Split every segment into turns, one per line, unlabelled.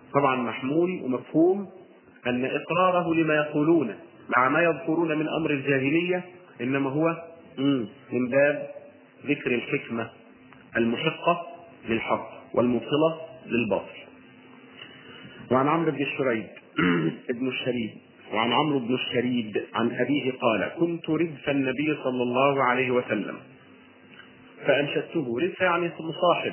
طبعا محمول ومفهوم أن إقراره لما يقولونه مع ما يذكرون من أمر الجاهلية إنما هو من باب ذكر الحكمة المحقة للحق والمبطلة للباطل وعن عمرو بن الشريد ابن الشريد وعن عمرو بن الشريد عن أبيه قال كنت ردف النبي صلى الله عليه وسلم فأنشدته ردف يعني مصاحب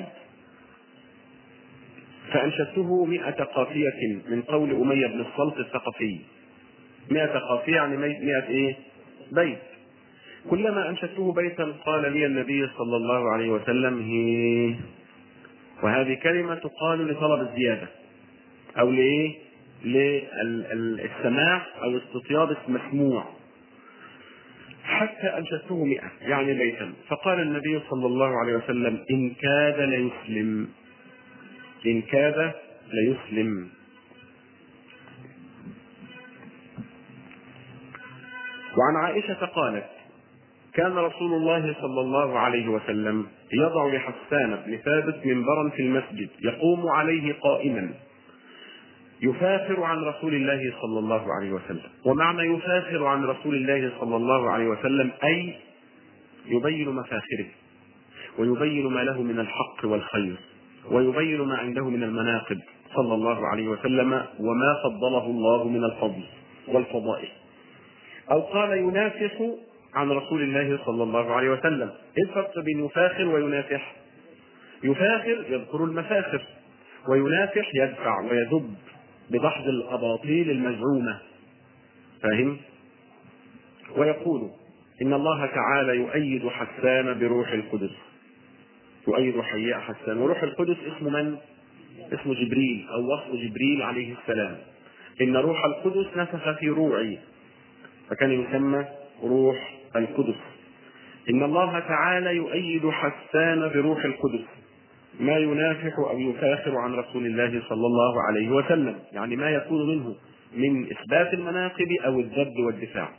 فأنشدته مئة قافية من قول أمية بن الصلت الثقفي مئة قافية يعني مئة إيه بيت كلما أنشدته بيتا قال لي النبي صلى الله عليه وسلم هي وهذه كلمة تقال لطلب الزيادة أو لإيه؟ للسماع أو استطياب المسموع حتى أنشدته مئة يعني بيتا فقال النبي صلى الله عليه وسلم إن كاد ليسلم إن كاد ليسلم وعن عائشة قالت كان رسول الله صلى الله عليه وسلم يضع لحسان بن ثابت منبرا في المسجد يقوم عليه قائما يفاخر عن رسول الله صلى الله عليه وسلم ومعنى يفاخر عن رسول الله صلى الله عليه وسلم أي يبين مفاخره ويبين ما له من الحق والخير ويبين ما عنده من المناقب صلى الله عليه وسلم وما فضله الله من الفضل والفضائل أو قال ينافح عن رسول الله صلى الله عليه وسلم ايه الفرق بين يفاخر وينافح يفاخر يذكر المفاخر وينافح يدفع ويذب بدحض الاباطيل المزعومه فاهم ويقول ان الله تعالى يؤيد حسان بروح القدس يؤيد حياء حسان وروح القدس اسم من اسمه جبريل او وصف جبريل عليه السلام ان روح القدس نفخ في روعي فكان يسمى روح القدس إن الله تعالى يؤيد حسان بروح القدس ما ينافح أو يفاخر عن رسول الله صلى الله عليه وسلم يعني ما يكون منه من إثبات المناقب أو الذب والدفاع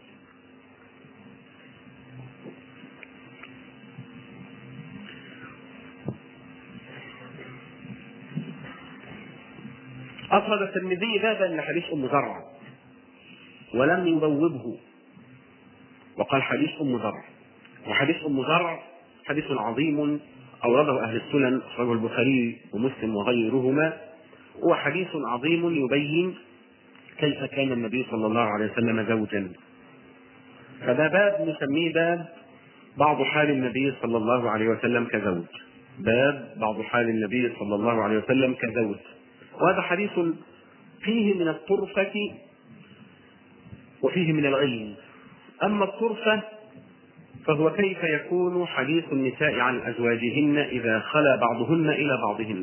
أفرد الترمذي بابا لحديث أم زرع ولم يبوبه وقال حديث ام ذر وحديث ام ذر حديث عظيم اورده اهل السنن اخرجه البخاري ومسلم وغيرهما هو حديث عظيم يبين كيف كان النبي صلى الله عليه وسلم زوجا فده باب نسميه باب بعض حال النبي صلى الله عليه وسلم كزوج باب بعض حال النبي صلى الله عليه وسلم كزوج وهذا حديث فيه من الطرفة وفيه من العلم أما الطرفة فهو كيف يكون حديث النساء عن أزواجهن إذا خلا بعضهن إلى بعضهن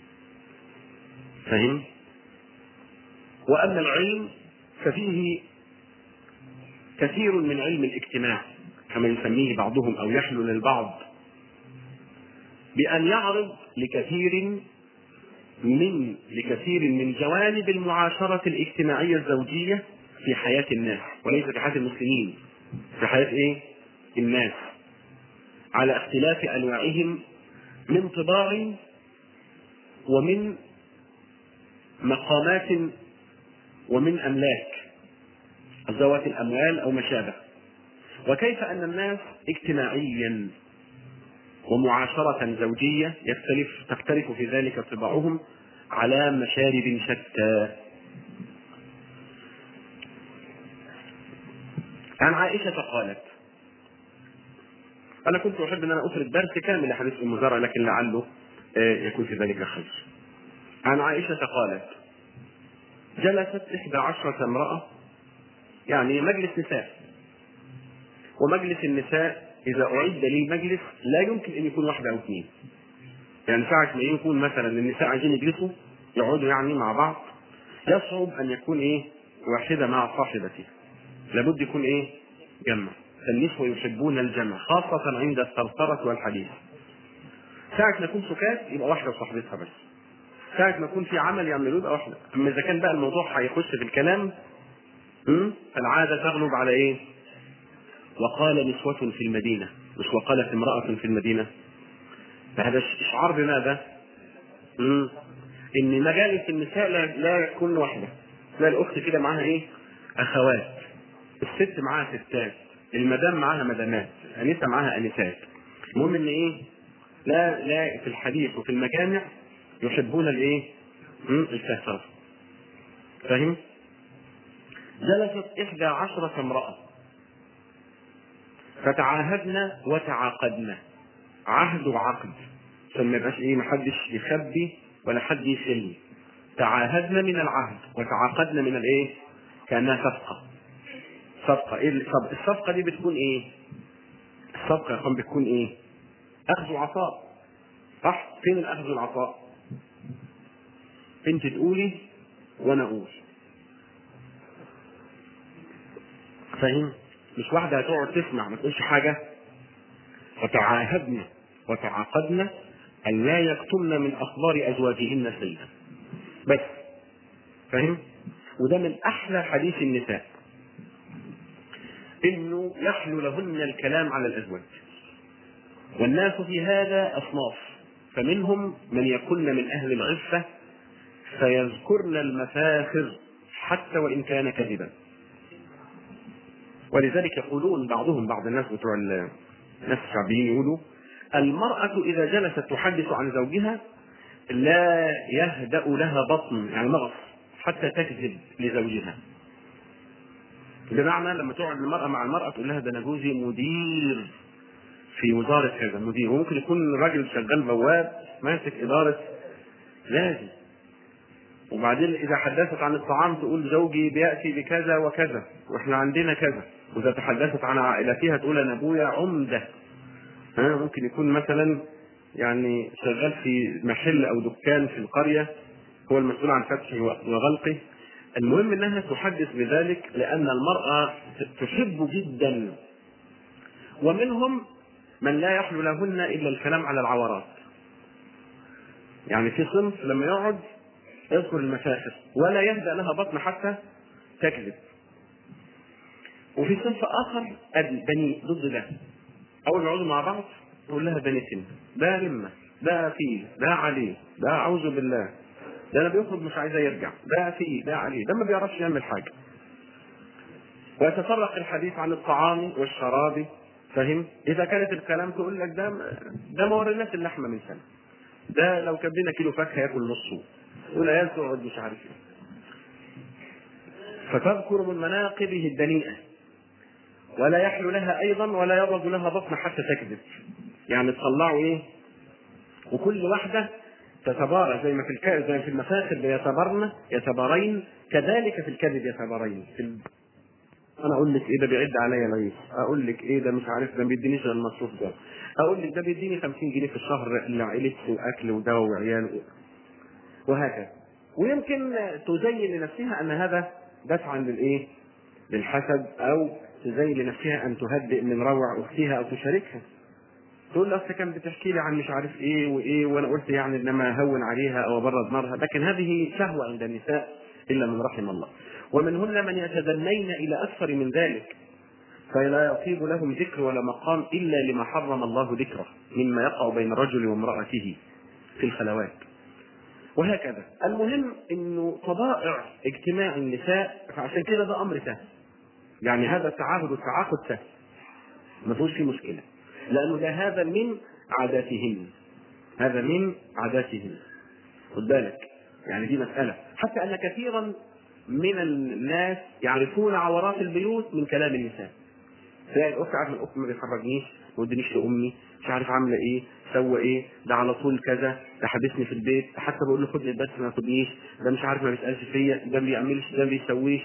فهم؟ وأما العلم ففيه كثير من علم الاجتماع كما يسميه بعضهم أو يحلو للبعض بأن يعرض لكثير من لكثير من جوانب المعاشرة الاجتماعية الزوجية في حياة الناس وليس في حياة المسلمين في حياة ايه؟ الناس على اختلاف انواعهم من طباع ومن مقامات ومن املاك ذوات الاموال او ما شابه وكيف ان الناس اجتماعيا ومعاشرة زوجية يختلف تختلف في ذلك طباعهم على مشارب شتى عن عائشة قالت أنا كنت أحب أن أنا أفرد درس كامل لحديث أم زرع لكن لعله يكون في ذلك خير. عن عائشة قالت: جلست إحدى عشرة امرأة يعني مجلس نساء ومجلس النساء إذا أعد للمجلس لا يمكن أن يكون واحدة أو اثنين. يعني ساعة ما يكون مثلا النساء عايزين يجلسوا يقعدوا يعني مع بعض يصعب أن يكون إيه واحدة مع صاحبتها. لابد يكون ايه؟ جمع فالنسوة يحبون الجمع خاصة عند الثرثرة والحديث. ساعة ما يكون سكات يبقى واحدة وصاحبتها بس. ساعة ما يكون في عمل يعملوه يبقى واحدة، أما إذا كان بقى الموضوع هيخش في الكلام فالعادة تغلب على إيه؟ وقال نسوة في المدينة، مش وقالت امرأة في المدينة. فهذا إشعار بماذا؟ ان مجالس النساء لا, لا تكون واحده تلاقي الاخت كده معاها ايه اخوات الست معاها ستات المدام معاها مدامات الانسه معاها انسات المهم ان ايه لا لا في الحديث وفي المجامع يحبون الايه م? الكثره فاهم جلست إحدى عشرة امرأة فتعاهدنا وتعاقدنا عهد وعقد عشان ما يبقاش ايه محدش يخبي ولا حد يسلي تعاهدنا من العهد وتعاقدنا من الايه كانها صفقه صفقه ايه طب الصفقه دي بتكون ايه الصفقه يا اخوان بتكون ايه اخذ وعطاء صح فين الاخذ والعطاء انت تقولي وانا اقول فاهم مش واحدة هتقعد تسمع ما تقولش حاجة وتعاهدنا وتعاقدنا أن لا يكتمن من أخبار أزواجهن شيئا بس فاهم وده من أحلى حديث النساء إنه يحلو لهن الكلام على الأزواج والناس في هذا أصناف فمنهم من يكن من أهل العفة فيذكرن المفاخر حتى وإن كان كذبا ولذلك يقولون بعضهم بعض الناس بتوع الناس الشعبيين يقولوا المرأة إذا جلست تحدث عن زوجها لا يهدأ لها بطن يعني مغص حتى تكذب لزوجها بمعنى لما تقعد المرأة مع المرأة تقول لها ده أنا جوزي مدير في وزارة كذا مدير وممكن يكون راجل شغال بواب ماسك إدارة لازم وبعدين إذا حدثت عن الطعام تقول زوجي بيأتي بكذا وكذا وإحنا عندنا كذا وإذا تحدثت عن عائلتها تقول أنا أبويا عمدة ها ممكن يكون مثلا يعني شغال في محل أو دكان في القرية هو المسؤول عن فتحه وغلقه المهم انها تحدث بذلك لان المراه تحب جدا ومنهم من لا يحلو لهن الا الكلام على العورات يعني في صنف لما يقعد يذكر المفاخر ولا يهدأ لها بطن حتى تكذب وفي صنف اخر بني ضد ده اول ما يقعدوا مع بعض تقول لها ده نتن ده رمه ده فيه ده عليه ده اعوذ بالله ده انا بيخرج مش عايزه يرجع ده فيه ده عليه ده ما بيعرفش يعمل حاجه ويتطرق الحديث عن الطعام والشراب فهم اذا كانت الكلام تقول لك ده ده ما وريناش اللحمه من سنه ده لو كان لنا كيلو فاكهه ياكل نصه والعيال تقعد مش عارف ايه فتذكر من مناقبه الدنيئه ولا يحلو لها ايضا ولا يضرب لها بطن حتى تكذب يعني تطلعوا ايه وكل واحده تتبارى زي ما في الكذب زي في المفاخر يتبرن يتبارين كذلك في الكذب يتبارين في ال... انا اقول لك ايه ده بيعد عليا العيش اقول لك ايه ده مش عارف ده ما بيدينيش غير المصروف ده اقول لك ده بيديني 50 جنيه في الشهر لعيلتي واكل ودواء وعيال وهكذا ويمكن تزين لنفسها ان هذا دفعا للايه للحسد او تزين لنفسها ان تهدئ من روع اختها او تشاركها تقول اصل كان بتحكي لي عن مش عارف ايه وايه وانا قلت يعني انما هون عليها او ابرد نارها لكن هذه شهوه عند النساء الا من رحم الله ومنهن من يتدنين الى اكثر من ذلك فلا يطيب لهم ذكر ولا مقام الا لما حرم الله ذكره مما يقع بين الرجل وامراته في الخلوات وهكذا المهم انه طبائع اجتماع النساء فعشان كده ده امر سهل يعني هذا التعاهد والتعاقد سهل ما فيهوش فيه مشكله لانه ده هذا من عاداتهن هذا من عاداتهن خد بالك يعني دي مساله حتى ان كثيرا من الناس يعرفون عورات البيوت من كلام النساء تلاقي الاخت عارفه الاخت ما بيخرجنيش ما ودنيش لامي مش عارف عامله ايه سوى ايه ده على طول كذا ده حبسني في البيت ده حتى بقول له خدني بس ما ياخدنيش ده مش عارف ما بيسالش فيا ده ما بيعملش ده ما بيسويش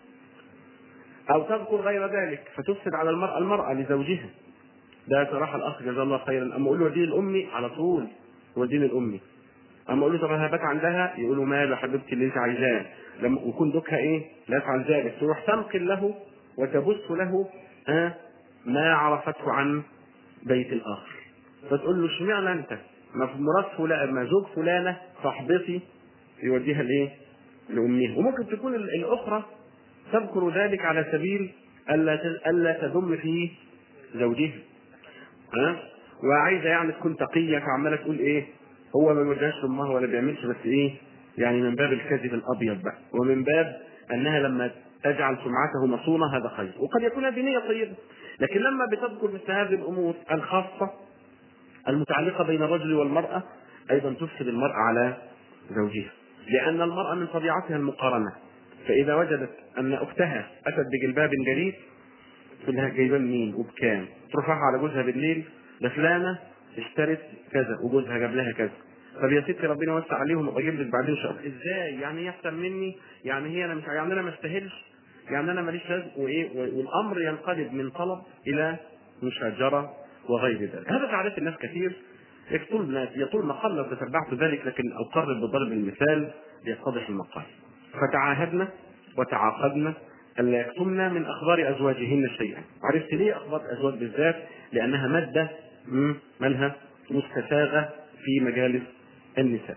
او تذكر غير ذلك فتفسد على المراه المراه لزوجها ده صراحه الاخ جزاه الله خيرا اما اقول له وديني الامي على طول وديني الامي اما اقول له طب انا هبات عندها يقول له ماله حبيبتي اللي انت عايزاه لما يكون دوكها ايه لا يفعل ذلك تروح تنقل له وتبث له ها ما عرفته عن بيت الاخر فتقول له اشمعنى انت ما في مرات فلان ما زوج فلانه صاحبتي يوديها لايه؟ لامها وممكن تكون الاخرى تذكر ذلك على سبيل الا الا تذم في زوجها ها وعايزه يعني تكون تقيه فعماله تقول ايه هو ما بيوديهاش لامها ولا بيعملش بس ايه يعني من باب الكذب الابيض بقى ومن باب انها لما تجعل سمعته مصونة هذا خير وقد يكون هذه نية طيبة لكن لما بتذكر مثل هذه الأمور الخاصة المتعلقة بين الرجل والمرأة أيضا تفسد المرأة على زوجها لأن المرأة من طبيعتها المقارنة فإذا وجدت أن أختها أتت بجلباب جديد تقول لها جايباه منين وبكام ترفعها على جوزها بالليل ده فلانة اشترت كذا وجوزها جاب لها كذا طب يا ستي ربنا يوسع عليهم واجيب لك بعدين شهر ازاي يعني هي احسن مني يعني هي انا مش يعني انا ما استاهلش يعني انا ماليش لازم وايه والامر ينقلب من طلب الى مشاجره وغير ذلك هذا تعريف الناس كثير يطول يطول مقال لو تتبعت ذلك لكن اقرر بضرب المثال ليتضح المقال فتعاهدنا وتعاقدنا ألا يكتمنا من أخبار أزواجهن شيئا عرفت ليه أخبار الأزواج بالذات لأنها مادة مالها مستساغة في مجالس النساء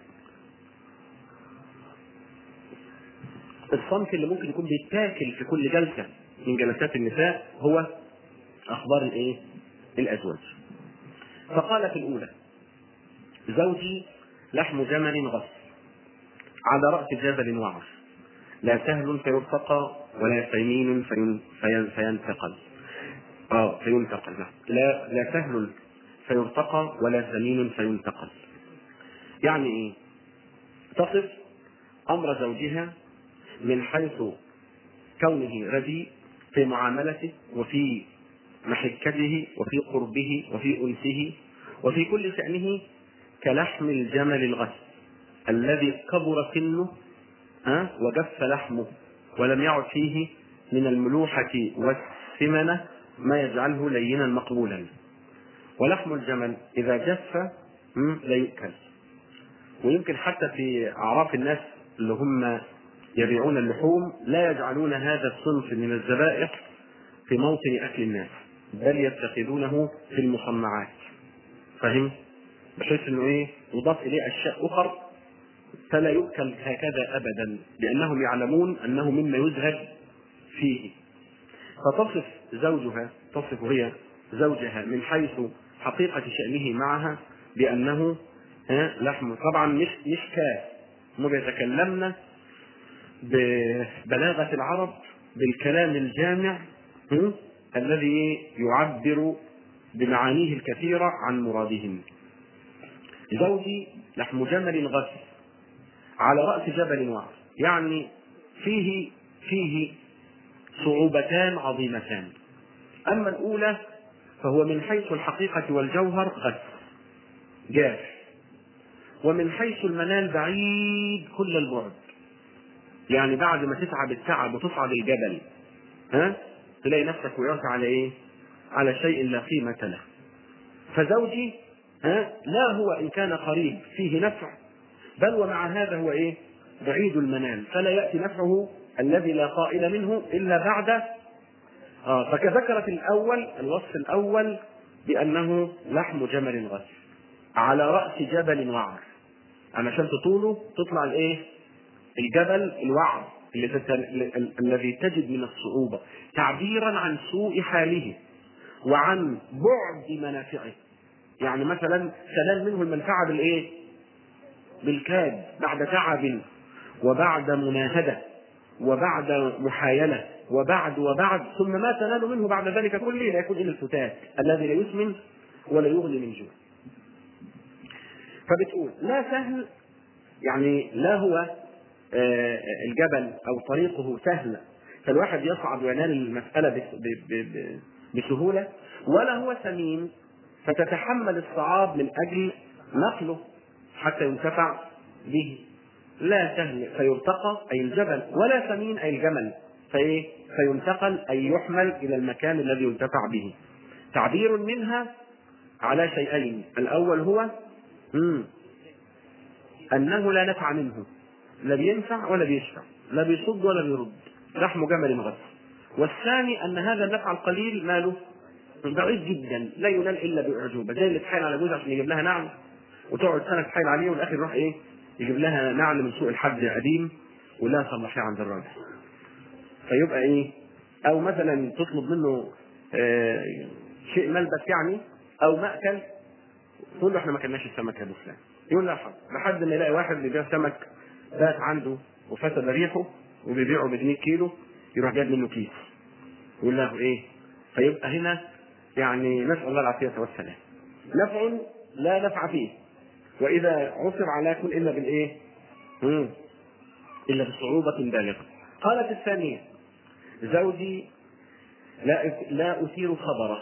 الصنف اللي ممكن يكون بيتاكل في كل جلسة من جلسات النساء هو أخبار الإيه؟ الأزواج فقال في الأولى زوجي لحم جمل غص على رأس جبل وعر لا سهل فيرتقى ولا ثمين فين فين فينتقل اه فينتقل لا لا سهل فيرتقى ولا ثمين فينتقل يعني ايه تصف امر زوجها من حيث كونه رديء في معاملته وفي محكته وفي قربه وفي انسه وفي كل شانه كلحم الجمل الغث الذي كبر سنه ها وجف لحمه ولم يعد فيه من الملوحة والسمنة ما يجعله لينا مقبولا ولحم الجمل إذا جف لا يؤكل ويمكن حتى في أعراف الناس اللي هم يبيعون اللحوم لا يجعلون هذا الصنف من الذبائح في موطن أكل الناس بل يتخذونه في المصنعات فهم؟ بحيث انه ايه يضاف اليه اشياء اخر فلا يؤكل هكذا ابدا لانهم يعلمون انه مما يزهد فيه فتصف زوجها تصف هي زوجها من حيث حقيقة شأنه معها بأنه لحم طبعا مش مش كاف هم يتكلمن ببلاغة العرب بالكلام الجامع الذي يعبر بمعانيه الكثيرة عن مرادهم زوجي لحم جمل غث على رأس جبل وعر يعني فيه فيه صعوبتان عظيمتان أما الأولى فهو من حيث الحقيقة والجوهر غث جاف ومن حيث المنال بعيد كل البعد يعني بعد ما تتعب التعب وتصعد الجبل ها تلاقي نفسك وقعت على ايه؟ على شيء لا قيمة له فزوجي ها لا هو ان كان قريب فيه نفع بل ومع هذا هو ايه؟ بعيد المنال فلا ياتي نفعه الذي لا قائل منه الا بعد اه فكذكرت الاول الوصف الاول بانه لحم جمل غث على راس جبل وعر علشان تطوله تطلع الايه؟ الجبل الوعر اللي الذي تجد من الصعوبه تعبيرا عن سوء حاله وعن بعد منافعه يعني مثلا سلال منه المنفعه بالايه؟ بالكاد بعد تعب وبعد مناهده وبعد محايله وبعد وبعد ثم ما تنال منه بعد ذلك كله لا يكون الا الفتات الذي لا يسمن ولا يغني من جوع. فبتقول لا سهل يعني لا هو الجبل او طريقه سهل فالواحد يصعد وينال المساله بسهوله ولا هو ثمين فتتحمل الصعاب من اجل نقله حتى ينتفع به لا سهل فيرتقى اي الجبل ولا ثمين اي الجمل فايه فينتقل اي يحمل الى المكان الذي ينتفع به تعبير منها على شيئين الاول هو مم. انه لا نفع منه لا بينفع ولا بيشفع لا بيصد ولا بيرد لحم جمل غث والثاني ان هذا النفع القليل ماله بعيد جدا لا ينال الا باعجوبه زي اللي تحايل على جوزها عشان يجيب لها نعل وتقعد سنه تحايل عليه والاخر يروح ايه يجيب لها نعل من سوق الحد قديم ولا صلحيه عند الراجل فيبقى ايه او مثلا تطلب منه آه شيء ملبس يعني او ماكل تقول له احنا ما كلناش السمك يا ابو فلان يقول لا حاضر لحد ما يلاقي واحد بيبيع سمك بات عنده وفسد ريحه وبيبيعه ب 100 كيلو يروح جايب منه كيس يقول له ايه فيبقى هنا يعني نسال الله العافيه والسلام نفع لا نفع فيه واذا عثر على يكون الا بالايه؟ مم. الا بصعوبه بالغه قالت الثانيه زوجي لا لا اثير خبره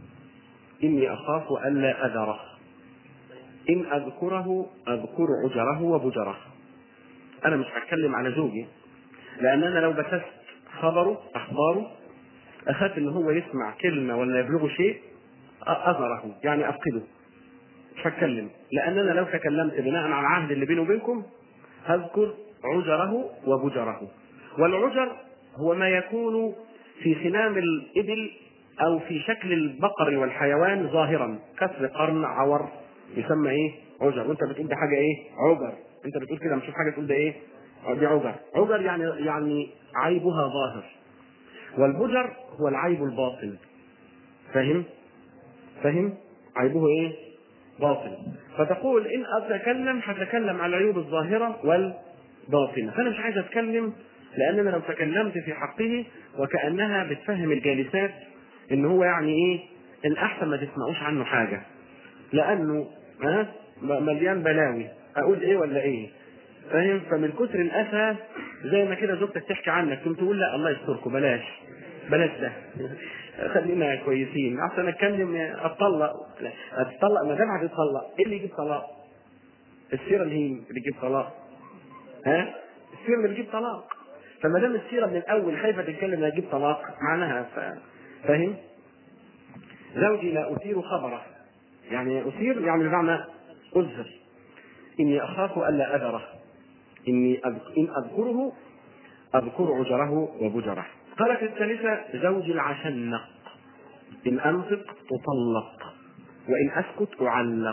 اني اخاف الا اذره ان اذكره اذكر عجره وبجره انا مش هتكلم على زوجي لان انا لو بثثت خبره اخباره اخاف ان هو يسمع كلمه ولا يبلغه شيء اذره يعني افقده مش هتكلم لان انا لو تكلمت بناء على العهد اللي بيني وبينكم هذكر عجره وبجره والعجر هو ما يكون في خنام الابل او في شكل البقر والحيوان ظاهرا كسر قرن عور يسمى ايه عجر وانت بتقول ده حاجه ايه عجر انت بتقول كده مش حاجه تقول ده ايه دي عجر عجر يعني يعني عيبها ظاهر والبجر هو العيب الباطن فاهم فاهم عيبه ايه باطن فتقول ان اتكلم هتكلم على العيوب الظاهره والباطنه فانا مش عايز اتكلم لان انا لو تكلمت في حقه وكانها بتفهم الجالسات ان هو يعني ايه الاحسن ما تسمعوش عنه حاجه لانه ها مليان بلاوي اقول ايه ولا ايه فاهم فمن كتر الاسى زي ما كده زوجتك تحكي عنك تقوم تقول لا الله يستركم بلاش بلاش ده خلينا كويسين احسن اتكلم اتطلق لا اتطلق ما دام هتتطلق ايه اللي يجيب طلاق؟ السيره اللي هي اللي تجيب طلاق ها؟ السيره اللي بتجيب طلاق فما دام السيره من الاول خايفه تتكلم انها تجيب طلاق معناها ف... فاهم؟ زوجي لا اثير خبره يعني اثير يعني بمعنى اذر اني اخاف الا اذره اني أذك... ان اذكره اذكر عجره وبجره قالت الثالثة زوج العشنق إن أنطق أطلق وإن أسكت أعلق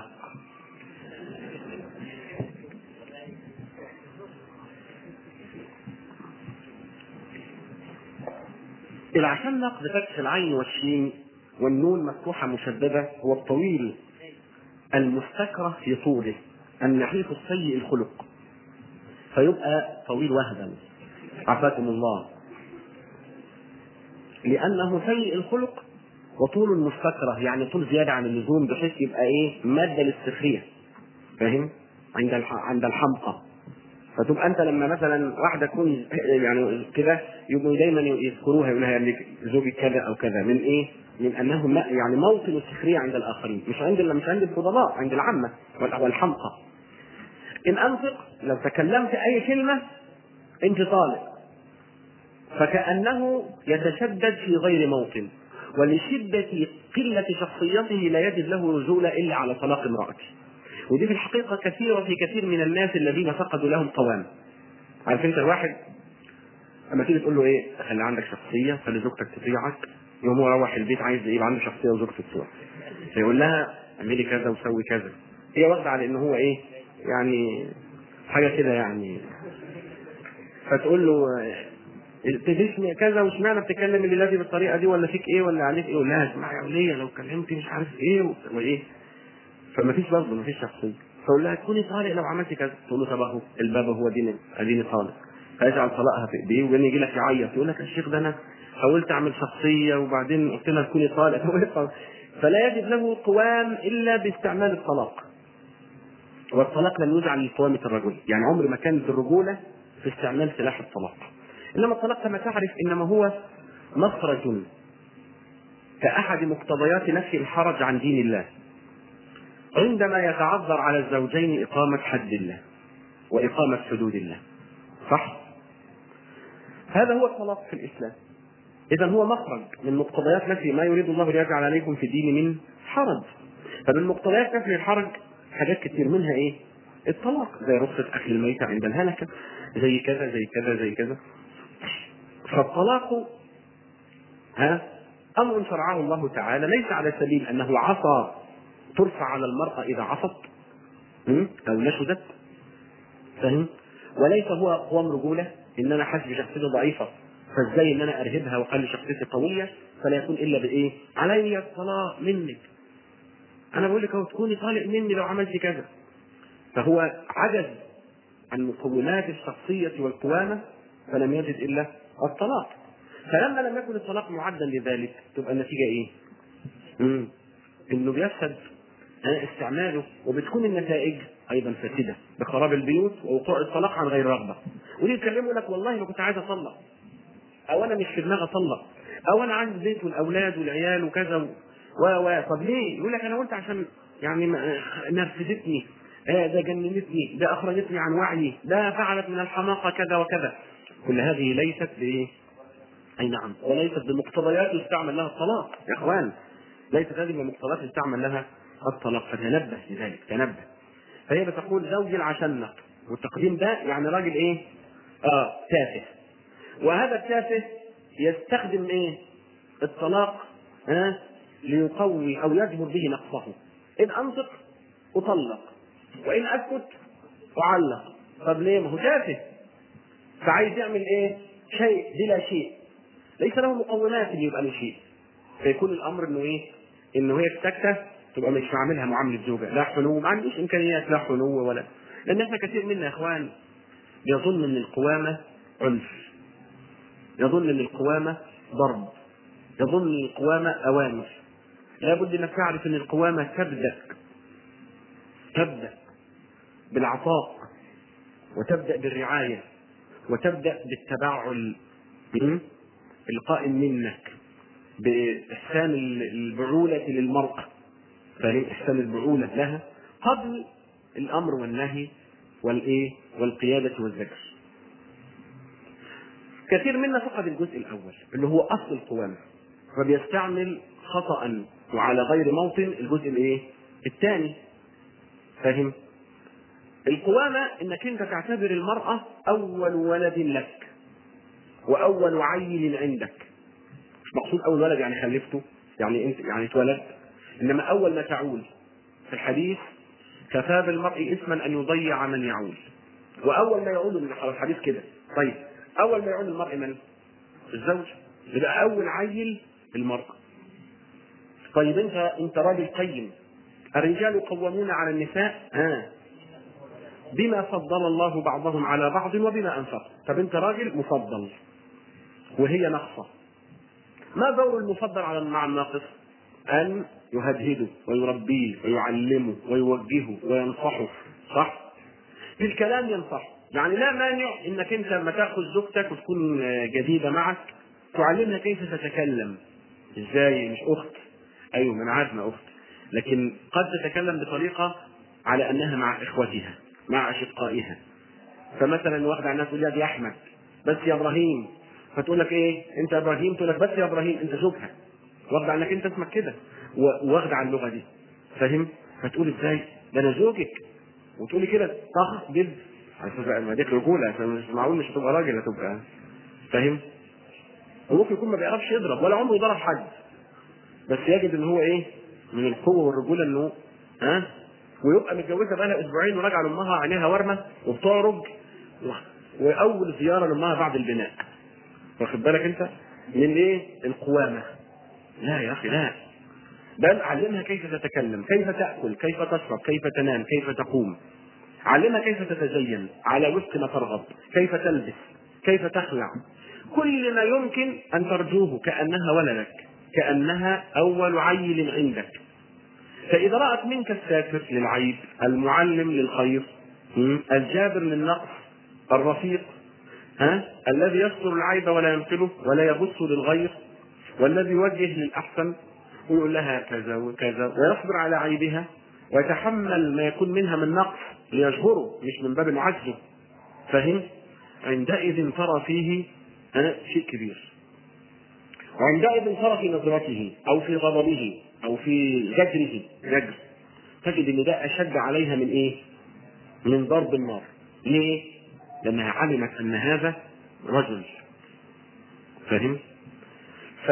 العشنق بفتح العين والشين والنون مفتوحة مشددة هو الطويل المستكره في طوله النحيف السيء الخلق فيبقى طويل وهدا عافاكم الله لأنه سيء الخلق وطول مستكره يعني طول زيادة عن اللزوم بحيث يبقى إيه مادة للسخرية فاهم؟ عند عند الحمقى فتبقى انت لما مثلا واحده تكون يعني كده يبقوا دايما يذكروها يقولها يعني زوجي كذا او كذا من ايه؟ من انه يعني موطن السخريه عند الاخرين مش عند مش عند الفضلاء عند العامه والحمقى. ان انطق لو تكلمت اي كلمه انت طالق فكانه يتشدد في غير موطن ولشده قله شخصيته لا يجد له رجوله الا على طلاق امراته. ودي في الحقيقه كثيره في كثير من الناس الذين فقدوا لهم قوام. عارف انت الواحد اما تيجي تقول له ايه خلي عندك شخصيه خلي زوجتك تطيعك يوم هو روح البيت عايز يبقى عنده شخصيه وزوجته تطيع فيقول لها اعملي كذا وسوي كذا هي واخده على ان هو ايه يعني حاجه كده يعني فتقول له تدشني كذا واشمعنى بتتكلم اللي لازم بالطريقه دي ولا فيك ايه ولا عليك ايه ولا لا اسمعي يا وليه لو كلمتي مش عارف ايه وايه فما فيش برضه ما فيش شخصيه فاقول لها تكوني طالق لو عملتي كذا تقول له طب اهو الباب هو ديني اديني طالق فيجعل طلاقها في ايديه وبعدين يجي لك يعيط يقول لك يا شيخ ده انا حاولت اعمل شخصيه وبعدين قلت لها تكوني طالق فلا يجد له قوام الا باستعمال الطلاق والطلاق لم يجعل لقوامة الرجل يعني عمر ما كانت الرجولة في استعمال سلاح الطلاق انما الطلاق كما تعرف انما هو مخرج كأحد مقتضيات نفي الحرج عن دين الله عندما يتعذر على الزوجين إقامة حد الله وإقامة حدود الله صح؟ هذا هو الطلاق في الإسلام إذا هو مخرج من مقتضيات نفي ما يريد الله ليجعل عليكم في الدين من حرج فمن مقتضيات نفي الحرج حاجات كتير منها إيه؟ الطلاق زي رخصة أكل الميتة عند الهلكة زي كذا زي كذا زي كذا فالطلاق ها أمر شرعه الله تعالى ليس على سبيل أنه عصى ترفع على المرأة إذا عصت أو نشدت فاهم؟ وليس هو قوام رجولة إن أنا حاسس بشخصيتي ضعيفة فازاي ان انا ارهبها واخلي شخصيتي قويه فلا يكون الا بايه؟ علي الطلاق منك. انا بقول لك اهو تكوني طالق مني لو عملت كذا. فهو عجز عن مكونات الشخصية والقوامة فلم يجد إلا الطلاق فلما لم يكن الطلاق معدا لذلك تبقى النتيجة إيه؟ مم. إنه بيفسد استعماله وبتكون النتائج ايضا فاسده بخراب البيوت ووقوع الطلاق عن غير رغبه ودي يتكلموا لك والله ما كنت عايز اطلق او انا مش في دماغي اطلق او انا عندي بيت والاولاد والعيال وكذا و و طب ليه؟ يقول لك انا قلت عشان يعني نرفزتني آه ده جننتني ده اخرجتني عن وعيي ده فعلت من الحماقه كذا وكذا كل هذه ليست بايه؟ اي نعم وليست بمقتضيات يستعمل لها الطلاق يا اخوان ليست هذه من المقتضيات يستعمل لها الطلاق فتنبه لذلك تنبه فهي بتقول زوجي العشنق والتقديم ده يعني راجل ايه؟ اه تافه وهذا التافه يستخدم ايه؟ الطلاق آه ليقوي او يجبر به نقصه ان انطق اطلق وان اسكت اعلق طب ليه؟ ما هو تافه فعايز يعمل ايه؟ شيء بلا شيء ليس له مقومات اللي يبقى له شيء فيكون الامر انه ايه؟ انه هي السكته تبقى مش عاملها معامله زوجه لا حنو ما عنديش امكانيات لا حنو ولا لان احنا كثير منا يا اخوان يظن ان القوامه عنف يظن ان القوامه ضرب يظن ان القوامه اوامر لابد انك تعرف ان القوامه تبدا تبدا بالعطاء وتبدا بالرعايه وتبدا بالتبعل القائم منك باحسان البعوله للمراه فاهم احسان البعوله لها قبل الامر والنهي والايه والقياده والزجر كثير منا فقد الجزء الاول اللي هو اصل القوامه فبيستعمل خطا وعلى غير موطن الجزء الايه الثاني فاهم القوامة انك انت تعتبر المرأة اول ولد لك واول عيل عندك مش مقصود اول ولد يعني خلفته يعني انت يعني اتولدت انما اول ما تعول في الحديث كفى بالمرء اثما ان يضيع من يعول واول ما يعول من الحديث كده طيب اول ما يعول المرء من الزوج يبقى اول عيل المرأة طيب انت انت راجل قيم الرجال قوامون على النساء آه. بما فضل الله بعضهم على بعض وبما انفق طب انت راجل مفضل وهي ناقصه ما دور المفضل على مع الناقص ان يهدهده ويربيه ويعلمه ويوجهه وينصحه صح في الكلام ينصحه يعني لا مانع انك انت لما تاخذ زوجتك وتكون جديده معك تعلمها كيف تتكلم ازاي مش اخت ايوه من عارفنا اخت لكن قد تتكلم بطريقه على انها مع اخوتها مع اشقائها فمثلا واحده عنها تقول يا احمد بس يا ابراهيم فتقول لك ايه انت ابراهيم تقول لك بس يا ابراهيم انت زوجها واخده عنك انت اسمك كده واخده عن اللغه دي فاهم فتقول ازاي ده انا زوجك وتقولي كده طخ جد ما ديك رجوله مش معقول مش هتبقى راجل هتبقى فاهم وممكن يكون ما بيعرفش يضرب ولا عمره ضرب حد بس يجد ان هو ايه من القوه والرجوله انه ها ويبقى متجوزه بقى لها اسبوعين وراجعه لامها عينيها ورمه وبتعرج واول زياره لامها بعد البناء واخد بالك انت من ايه القوامه لا يا اخي لا بل علمها كيف تتكلم كيف تاكل كيف تشرب كيف تنام كيف تقوم علمها كيف تتزين على وفق ما ترغب كيف تلبس كيف تخلع كل ما يمكن ان ترجوه كانها ولدك كانها اول عيل عندك فاذا رات منك الساتر للعيب المعلم للخير الجابر للنقص الرفيق ها الذي يستر العيب ولا ينقله ولا يبث للغير والذي يوجه للاحسن ويقول لها كذا وكذا ويصبر على عيبها ويتحمل ما يكون منها من نقص ليجبره مش من باب العجز فهم عندئذ ترى فيه شيء كبير وعندئذ ترى في نظرته او في غضبه او في زجره زجر تجد ان ده اشد عليها من ايه؟ من ضرب النار ليه؟ لانها علمت ان هذا رجل فاهم؟ ف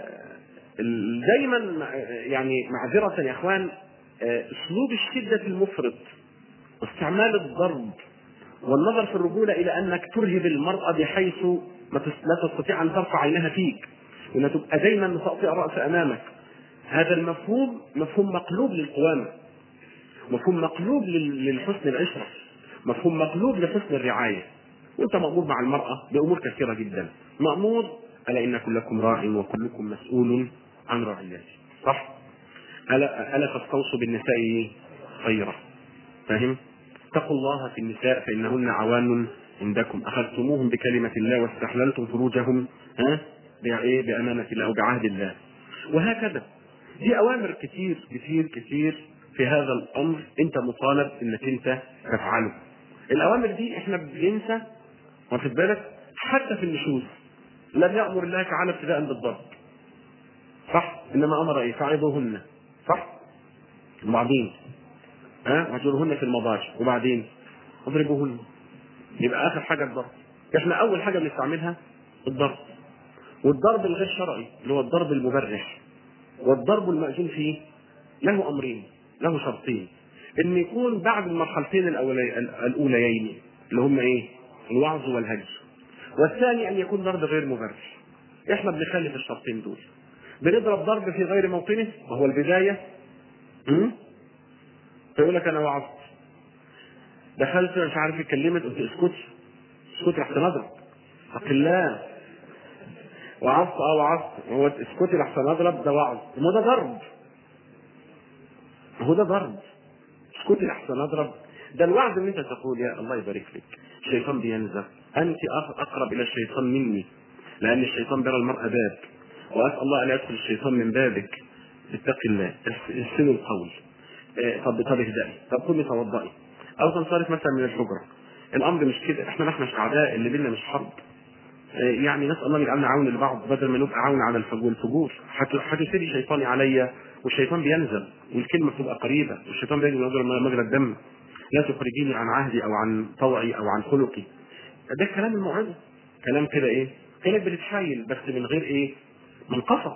دايما يعني معذرة يا اخوان اسلوب الشدة المفرط واستعمال الضرب والنظر في الرجولة إلى أنك ترهب المرأة بحيث لا تستطيع أن ترفع عينها فيك وأنها تبقى دايما مطأطئة الرأس أمامك هذا المفهوم مفهوم مقلوب للقوامة مفهوم مقلوب للحسن العشرة مفهوم مقلوب لحسن الرعايه وانت مامور مع المراه بامور كثيره جدا مامور الا ان كلكم راع وكلكم مسؤول عن رعيته صح الا الا تستوصوا بالنساء خيرا فاهم اتقوا الله في النساء فانهن عوان عندكم اخذتموهم بكلمه الله واستحللتم فروجهم ها بايه بامانه الله او بعهد الله وهكذا دي اوامر كتير كتير كتير في هذا الامر انت مطالب انك انت تفعله الاوامر دي احنا بننسى واخد بالك حتى في النشوز لم يامر الله تعالى ابتداء بالضرب صح انما امر ايه فعظوهن صح وبعدين ها واهجرهن في المضاجع وبعدين اضربوهن يبقى اخر حاجه الضرب احنا اول حاجه بنستعملها الضرب والضرب الغير شرعي اللي هو الضرب المبرح والضرب المأذون فيه له امرين له شرطين ان يكون بعد المرحلتين الأولي الاوليين اللي هم ايه الوعظ والهجر والثاني ان يكون ضرب غير مبرح احنا بنخالف الشرطين دول بنضرب ضرب في غير موطنه وهو البدايه م? فيقول لك انا وعظت دخلت مش عارف اتكلمت قلت اسكتي اسكتي لحسن اضرب اتق الله وعظت اه وعظت هو اسكتي لحسن اضرب ده وعظ ما ده ضرب هو ده ضرب اسكتي لحسن اضرب ده الوعد ان انت تقول يا الله يبارك لك الشيطان بينزف انت اقرب الى الشيطان مني لان الشيطان بيرى المرء باب واسال الله ان يدخل الشيطان من بابك اتقي الله احسنوا القول اه طب طب اهدئي طب قومي توضئي او تنصرف مثلا من الحجره الامر مش كده احنا نحن مش اعداء اللي بينا مش حرب يعني نسال الله يجعلنا عون لبعض بدل ما نبقى عون على الفجور هتسري شيطاني عليا والشيطان بينزل والكلمه بتبقى قريبه والشيطان بيجري مجرى الدم لا تخرجيني عن عهدي او عن طوعي او عن خلقي ده كلام الموعظه كلام كده ايه كانت بتتحايل بس من غير ايه من قصة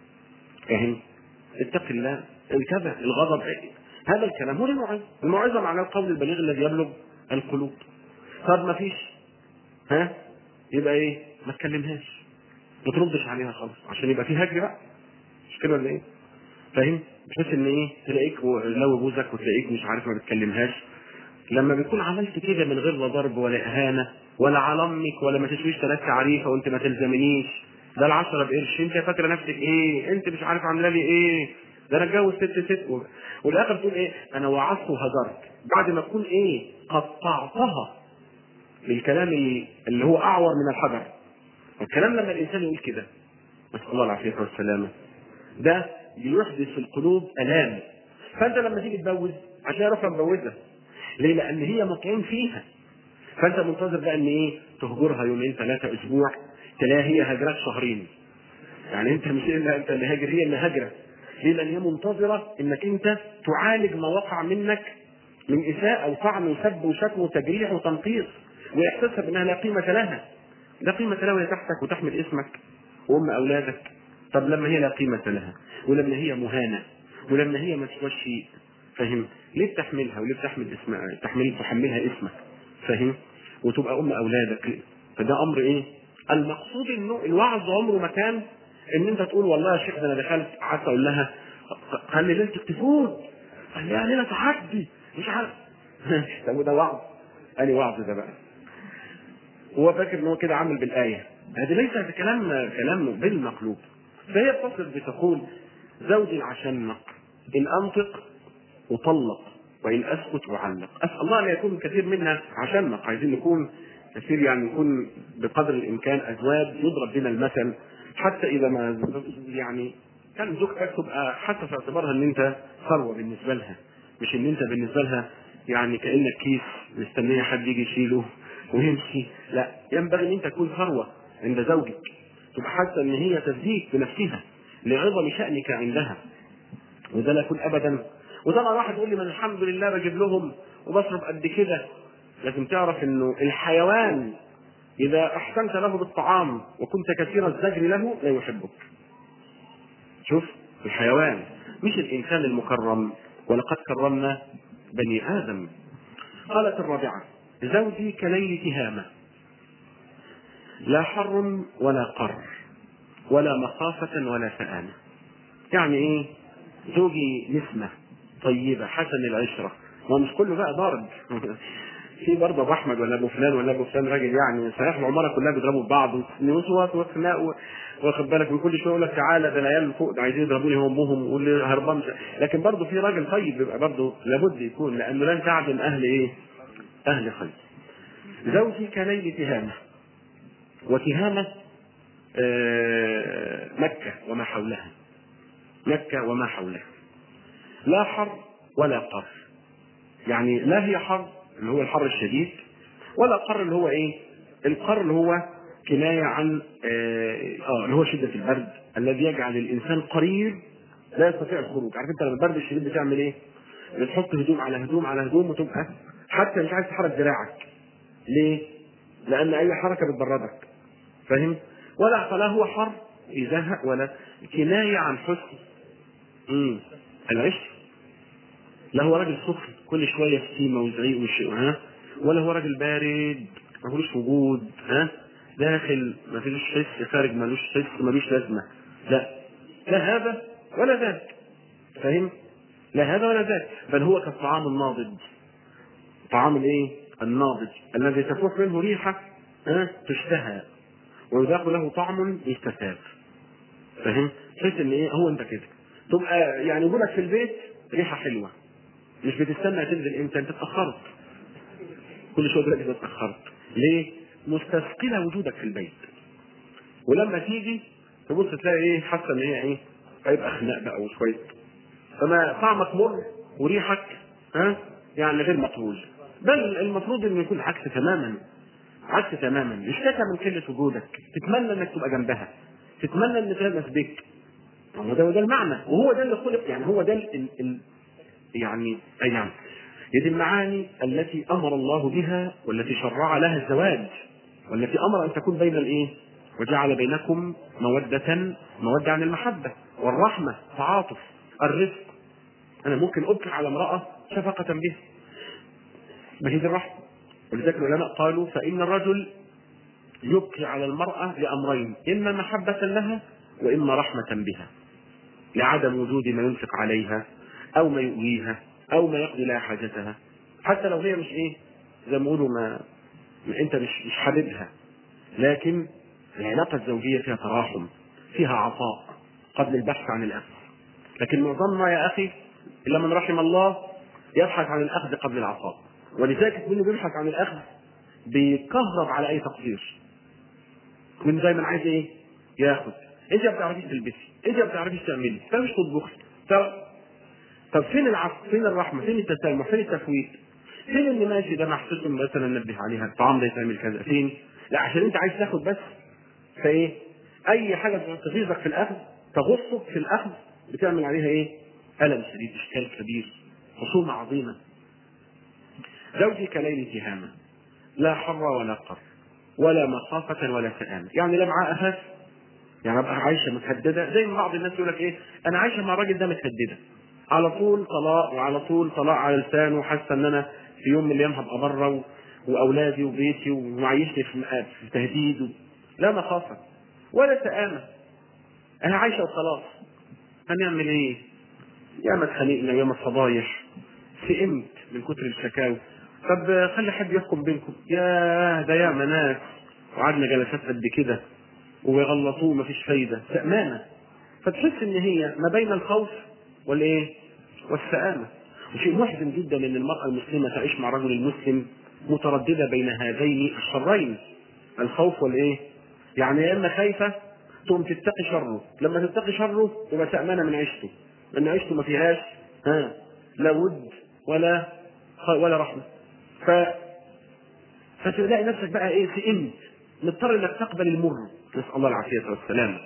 فاهم اتق الله الكذا الغضب إيه؟ هذا الكلام هو الموعظه الموعظه معناه القول البليغ الذي يبلغ القلوب طب ما فيش ها يبقى ايه ما تكلمهاش ما تردش عليها خالص عشان يبقى في هجر بقى مش كده ولا ايه فاهم بحيث ان ايه تلاقيك لو بوزك وتلاقيك مش عارف ما بتكلمهاش لما بيكون عملت كده من غير لا ضرب ولا اهانه ولا على امك ولا ما تشويش ثلاث تعريفه وانت ما تلزمنيش ده العشرة بقرش انت فاكره نفسك ايه انت مش عارف عامله لي ايه ده انا اتجوز ست ست و... والاخر تقول ايه انا وعظت وهجرت بعد ما تكون ايه قطعتها بالكلام اللي هو اعور من الحجر الكلام لما الانسان يقول كده نسال الله العافيه والسلامه ده بيحدث في القلوب الام فانت لما تيجي تتجوز عشان اروح اتجوزها ليه؟ لان هي مطعون فيها فانت منتظر بقى ان ايه تهجرها يومين ثلاثه اسبوع تلاقيها هي هجرك شهرين يعني انت مش الا انت اللي هاجر هي اللي هاجره ليه؟ لان هي منتظره انك انت تعالج ما وقع منك من اساءه وطعن وسب وشتم وتجريح وتنقيص ويحسسها بانها لا قيمه لها لا قيمه لها وهي تحتك وتحمل اسمك وام اولادك طب لما هي لا قيمه لها ولما هي مهانه ولما هي ما تسواش شيء فاهم ليه بتحملها وليه بتحمل اسمها تحمل تحملها اسمك فاهم وتبقى ام اولادك فده امر ايه المقصود انه الوعظ عمره ما كان ان انت تقول والله يا شيخ ده انا دخلت قعدت اقول لها خلي ليله التفوت خليها ليله تعدي مش عارف طب ده وعظ اني وعظ ده بقى هو فاكر ان هو كده عامل بالايه هذه ليس كلام كلام بالمقلوب فهي بتصل بتقول زوجي عشانك ان انطق اطلق وان اسكت اعلق اسال الله ان يكون كثير منا عشانك عايزين نكون كثير يعني نكون بقدر الامكان ازواج يضرب بنا المثل حتى اذا ما يعني كان زوجتك تبقى حتى في اعتبارها ان انت ثروه بالنسبه لها مش ان انت بالنسبه لها يعني كانك كيس مستنيه حد يجي يشيله ويمشي لا ينبغي ان انت تكون ثروه عند زوجك تبقى حاسه ان هي تزيد بنفسها لعظم شانك عندها وده لا يكون ابدا وطبعا واحد يقول لي من الحمد لله بجيب لهم وبصرف قد كده لازم تعرف انه الحيوان اذا احسنت له بالطعام وكنت كثير الزجر له لا يحبك شوف الحيوان مش الانسان المكرم ولقد كرمنا بني ادم قالت الرابعه زوجي كليل تهامه لا حر ولا قر ولا مخافة ولا سآمة يعني ايه زوجي نسمة طيبة حسن العشرة ما مش كله بقى ضرب في برضه ابو احمد ولا ابو فلان ولا ابو فلان راجل يعني صحيح العماره كلها بيضربوا في بعض وصوت وخناق و- واخد بالك من كل شويه يقول لك تعالى ده العيال فوق ده عايزين يضربوني هم امهم واللي هربان مش- لكن برضه في راجل طيب بيبقى برضه لابد يكون لانه لن تعدم اهل ايه؟ اهل خير. زوجي كليل تهامه وتهامه آه، مكه وما حولها. مكه وما حولها. لا حر ولا قر. يعني لا هي حر اللي هو الحر الشديد ولا قر اللي هو ايه؟ القر اللي هو كنايه عن اه آه، اللي هو شده البرد الذي يجعل الانسان قرير لا يستطيع الخروج، عارف انت لما البرد الشديد بتعمل ايه؟ بتحط هدوم على هدوم على هدوم وتبقى حتى مش عايز تحرك دراعك. ليه؟ لان اي حركه بتبردك. فاهم؟ ولا فلا هو حر يزهق ولا كنايه عن حسن امم العشق لا هو راجل سخن كل شويه ستيمه وزعيق وشيء ها ولا هو راجل بارد ما فيهوش وجود ها داخل ما فيش حس خارج ملوش حس ملوش لازمه لا لا هذا ولا ذاك فاهم لا هذا ولا ذاك بل هو كالطعام الناضج طعام الايه الناضج الذي تفوح منه ريحه ها تشتهى ويذاق له طعم يستساغ فاهم تحس ان ايه هو انت كده تبقى يعني وجودك في البيت ريحه حلوه مش بتستنى تنزل امتى انت اتاخرت كل شويه دلوقتي اتاخرت ليه مستثقله وجودك في البيت ولما تيجي تبص تلاقي ايه حاسه ان هي ايه هيبقى خناق بقى وشويه فما طعمك مر وريحك ها يعني غير مقبول بل المفروض انه يكون عكس تماما عكس تماما مش كده من قله وجودك تتمنى انك تبقى جنبها تتمنى ان تلمس بك هو ده ده المعنى وهو ده اللي خلق يعني هو ده ال ال ال يعني اي نعم هي دي المعاني التي امر الله بها والتي شرع لها الزواج والتي امر ان تكون بين الايه؟ وجعل بينكم مودة مودة عن المحبة والرحمة تعاطف الرزق أنا ممكن أبكي على امرأة شفقة بها ما هي دي الرحمة ولذلك العلماء قالوا فإن الرجل يبكي على المرأة لأمرين إما محبة لها وإما رحمة بها لعدم وجود ما ينفق عليها أو ما يؤويها أو ما يقضي لها حاجتها حتى لو هي مش إيه زي ما يقولوا ما, ما أنت مش مش حاببها لكن العلاقة الزوجية فيها تراحم فيها عطاء قبل البحث عن الأخذ لكن معظمنا يا أخي إلا من رحم الله يبحث عن الأخذ قبل العطاء ولذلك منه بيبحث عن الأخذ بيكهرب على أي تقصير من دايما عايز إيه؟ ياخد أنت ما بتعرفيش تلبسي أنت ما بتعرفيش تعملي أنت مش تطبخي طب طب فين العفو؟ فين الرحمة؟ فين التسامح؟ فين التفويت؟ فين اللي ماشي ده محسوس مثلا نبه عليها الطعام ده يتعمل كذا فين؟ لا عشان انت عايز تاخد بس فايه؟ اي حاجه تغيظك في الاخذ تغصك في الاخذ بتعمل عليها ايه؟ الم شديد اشكال كبير خصومه عظيمه زوجي كليل تهامه لا حر ولا قر ولا مخافة ولا سآمة يعني لا معاه أساس يعني ابقى عايشه متهدده زي ما بعض الناس يقول لك ايه انا عايشه مع الراجل ده متهدده على طول طلاق وعلى طول طلاق على لسانه وحاسه ان انا في يوم من الايام هبقى بره و... واولادي وبيتي ومعيشني في, في تهديد و... لا مخافه ولا سآمه انا عايشه وخلاص هنعمل ايه؟ يا ما اتخانقنا يا ما فضايح سئمت من كتر الشكاوي طب خلي حد يحكم بينكم يا ده يا ناس وقعدنا جلسات قد كده ويغلطوه مفيش فايدة سأمانة فتحس ان هي ما بين الخوف والايه والسآمة وشيء محزن جدا ان المرأة المسلمة تعيش مع الرجل المسلم مترددة بين هذين الشرين الخوف والايه يعني يا اما خايفة تقوم تتقي شره لما تتقي شره تبقى سأمانة من عيشته لان عيشته ما فيهاش ها لا ود ولا ولا رحمة ف فتلاقي نفسك بقى ايه سئمت مضطر انك تقبل المر نسال الله العافيه والسلامه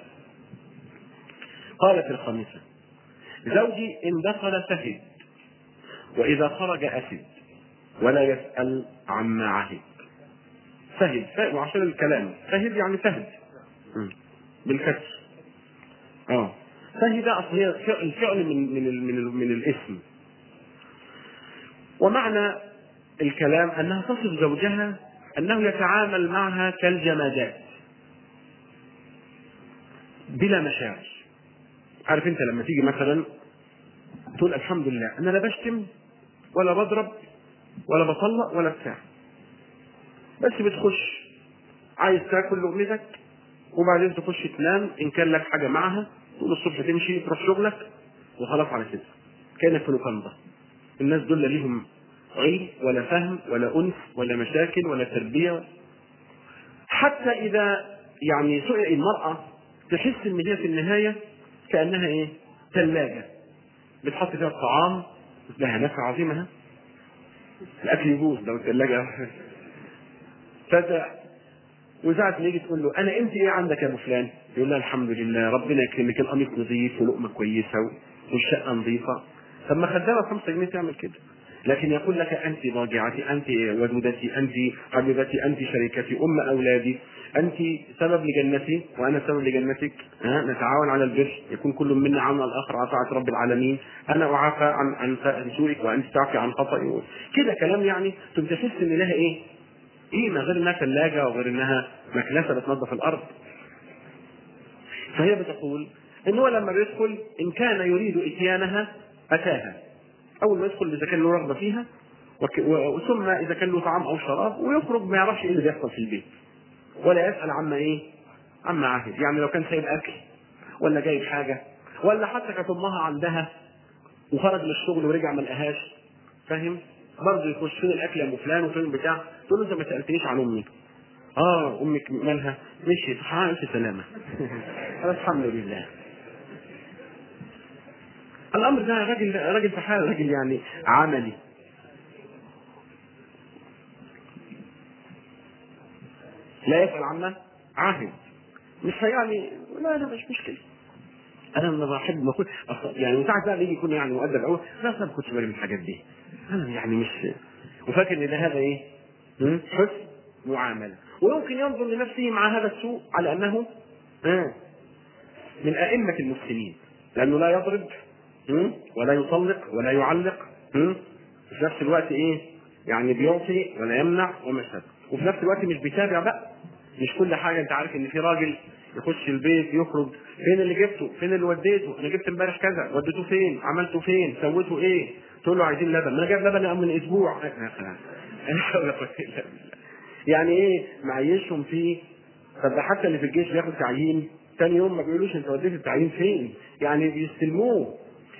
قالت الخامسه زوجي ان دخل فهد واذا خرج اسد ولا يسال عما عهد فهد فهد وعشان الكلام فهد يعني فهد بالكسر اه فهد اصل هي الفعل من من ال من, ال من الاسم ومعنى الكلام انها تصف زوجها انه يتعامل معها كالجمادات بلا مشاعر عارف انت لما تيجي مثلا تقول الحمد لله انا لا بشتم ولا بضرب ولا بطلق ولا بتاع بس بتخش عايز تاكل لقمتك وبعدين تخش تنام ان كان لك حاجه معها تقول الصبح تمشي تروح شغلك وخلاص على كده كانت في لوكاندا الناس دول لا ليهم علم ولا فهم ولا انس ولا مشاكل ولا تربيه حتى اذا يعني سئل المراه تحس ان هي في النهايه كانها ايه؟ ثلاجه بتحط فيها الطعام لها نفع عظيمه ها؟ الاكل يبوظ لو الثلاجه فده وساعة ما يجي تقول له انا انت ايه عندك يا ابو فلان؟ يقول لها الحمد لله ربنا يكرمك القميص نظيف ولقمه كويسه والشقه نظيفه طب ما خدامه 5 جنيه تعمل كده لكن يقول لك انت ضاجعتي انت ودودتي انت حبيبتي انت شريكتي ام اولادي انت سبب لجنتي وانا سبب لجنتك ها نتعاون على البر يكون كل منا عون الاخر على طاعه رب العالمين انا اعافى عن عن سوءك وانت تعفي عن خطئي كده كلام يعني ثم تحس ان لها ايه؟ قيمه غير انها ثلاجه وغير انها مكنسه بتنظف الارض فهي بتقول ان هو لما بيدخل ان كان يريد اتيانها اتاها اول ما يدخل اذا كان له رغبه فيها وك... و... ثم اذا كان له طعام او شراب ويخرج ما يعرفش ايه اللي بيحصل في البيت ولا يسال عما ايه عما عهد يعني لو كان سايب اكل ولا جايب حاجه ولا حتى كانت امها عندها وخرج من الشغل ورجع ما لقاهاش فاهم برضه يخش فين الاكل يا ام فلان وفين بتاع تقول له انت ما سالتنيش عن امي اه امك مالها مشيت في سلامه الحمد لله الامر ده راجل راجل في حال راجل يعني عملي لا يسال عما عاهد مش يعني لا لا مش مشكله انا لما بحب ما كنت يعني ساعات بقى بيجي يكون يعني مؤدب قوي لا انا ما كنتش بالي من الحاجات دي انا يعني مش وفاكر ان ده هذا ايه؟ حسن معامله ويمكن ينظر لنفسه مع هذا السوء على انه من ائمه المسلمين لانه لا يضرب ولا يطلق ولا يعلق في نفس الوقت ايه يعني بيعطي ولا يمنع وما شابه وفي نفس الوقت مش بيتابع بقى مش كل حاجه انت عارف ان في راجل يخش البيت يخرج فين اللي جبته فين اللي وديته انا جبت امبارح كذا وديته فين عملته فين سويته ايه تقول له عايزين لبن انا جايب لبن من اسبوع يعني ايه معيشهم فيه طب ده حتى اللي في الجيش بياخد تعيين تاني يوم ما بيقولوش انت وديت التعيين فين يعني بيستلموه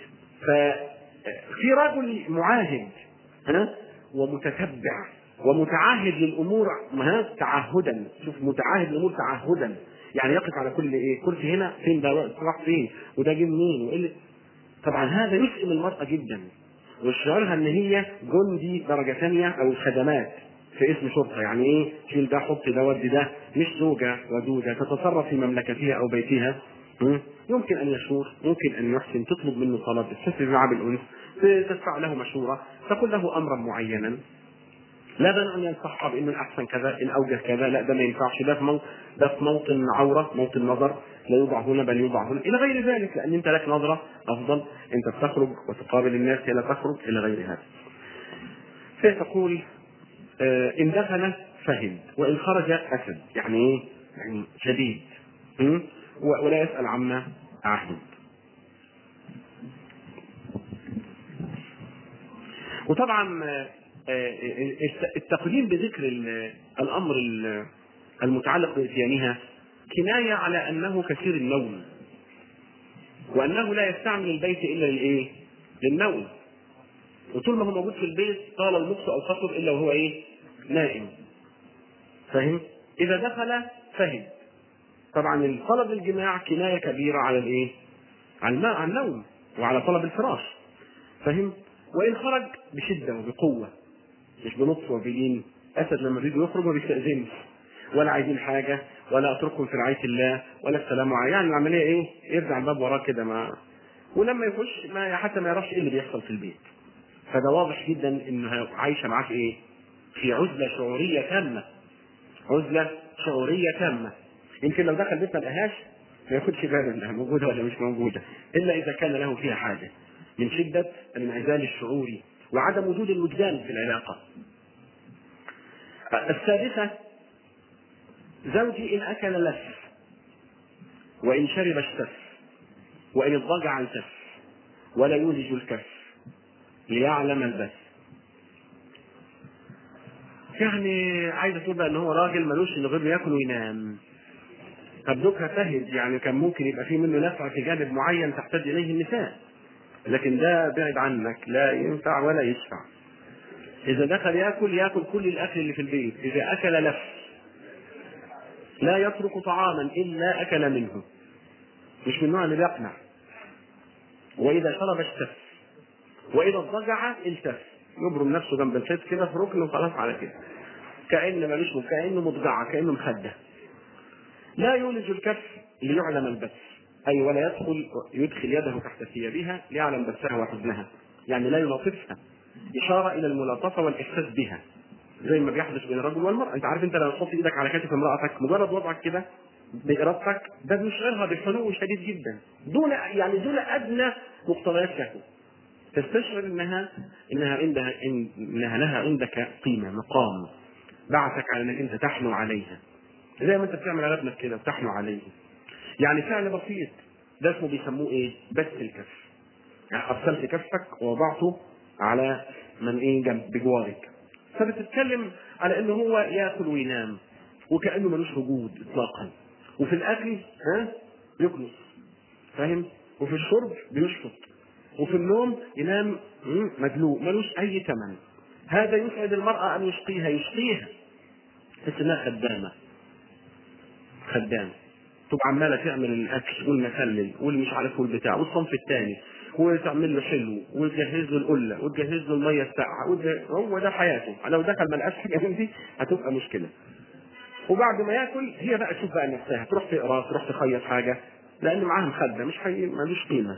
ففي رجل معاهد ها ومتتبع ومتعهد للامور ها تعهدا شوف متعهد للامور تعهدا يعني يقف على كل ايه كرسي هنا فين ده راح فين وده جه منين وايه اللي طبعا هذا يسئم المراه جدا ويشعرها ان هي جندي درجه ثانيه او خدمات في اسم شرطه يعني ايه شيل ده حط ده ودي ده مش زوجه ودوده تتصرف في مملكتها او بيتها يمكن ان يشور ممكن ان يحسن تطلب منه طلب تحس معه بالانس تدفع له مشوره تقول له امرا معينا لا بأس ان ينصحها بانه الاحسن كذا ان اوجه كذا لا ده ما ينفعش ده في موطن ده في موطن عوره موطن نظر لا يوضع هنا بل يوضع هنا الى غير ذلك لان انت لك نظره افضل انت بتخرج وتقابل الناس هي لا تخرج الى غير هذا. فهي تقول آه ان دخل فهم وان خرج اسد يعني ايه؟ يعني شديد ولا يسال عما عهد. وطبعا التقديم بذكر الامر المتعلق باتيانها كنايه على انه كثير النوم وانه لا يستعمل البيت الا للايه؟ للنوم وطول ما هو موجود في البيت طال المكس او قصر الا وهو ايه؟ نائم فاهم؟ اذا دخل فهم طبعا طلب الجماع كنايه كبيره على الايه؟ على الماء على النوم وعلى طلب الفراش فاهم؟ وان خرج بشده وبقوه مش بنطف وبلين اسد لما بيجي يخرج ما بيستاذنش ولا عايزين حاجه ولا اترككم في رعايه الله ولا السلام عليكم يعني العمليه ايه؟ يرجع الباب وراه كده ما ولما يخش ما حتى ما يعرفش ايه اللي بيحصل في البيت فده واضح جدا انها عايشه معاه في ايه؟ في عزله شعوريه تامه عزله شعوريه تامه يمكن لو دخل بيت ما لقاهاش ما ياخدش باله انها موجوده ولا مش موجوده الا اذا كان له فيها حاجه من شده الانعزال الشعوري وعدم وجود الوجدان في العلاقه السادسه زوجي إن أكل لف وإن شرب اشتف وإن اضطجع التف ولا يولج الكف ليعلم البث يعني عايزه تقول بقى ان هو راجل ملوش انه غير ياكل وينام طب دوكها فهد يعني كان ممكن يبقى فيه منه نفع في جانب معين تحتاج اليه النساء لكن ده بعد عنك لا ينفع ولا يشفع اذا دخل ياكل ياكل كل الاكل اللي في البيت اذا اكل لف لا يترك طعاما الا اكل منه مش من النوع اللي بيقنع واذا شرب اشتف واذا اضطجع التف يبرم نفسه جنب الحيط كده في ركن وخلاص على كده كأن ملوش كأنه مضجعة كأنه مخدة لا يولج الكف ليعلم البث أي ولا يدخل يدخل يده تحت ثيابها ليعلم بثها وحزنها يعني لا يلاطفها إشارة إلى الملاطفة والإحساس بها زي ما بيحدث بين الرجل والمرأة أنت عارف أنت لو تحط إيدك على كتف امرأتك مجرد وضعك كده بإرادتك ده بيشعرها بحنو شديد جدا دون يعني دون أدنى مقتضيات شهوة تستشعر انها انها عندها انها لها عندك قيمه مقام بعثك على انك انت تحنو عليها زي ما انت بتعمل على ابنك كده بتحنو عليه يعني فعل بسيط ده اسمه بيسموه ايه؟ بث الكف يعني ارسلت كفك ووضعته على من ايه جنب بجوارك فبتتكلم على انه هو ياكل وينام وكانه ملوش وجود اطلاقا وفي الاكل ها يكنس فاهم وفي الشرب بيشفط وفي النوم ينام مدلوق ملوش اي ثمن هذا يسعد المرأة أن يشقيها يشقيها تحس إنها خدامة خدامة تبقى عمالة تعمل الأكل والمخلل والمش عارف والبتاع والصنف الثاني وتعمل له حلو وتجهز له القلة وتجهز له المية الساقعة هو ده حياته لو دخل ما لقاش حاجة من دي هتبقى مشكلة وبعد ما ياكل هي بقى تشوف بقى نفسها تروح تقرا تروح تخيط حاجة لأن معاها مخدة مش حي... ملوش قيمة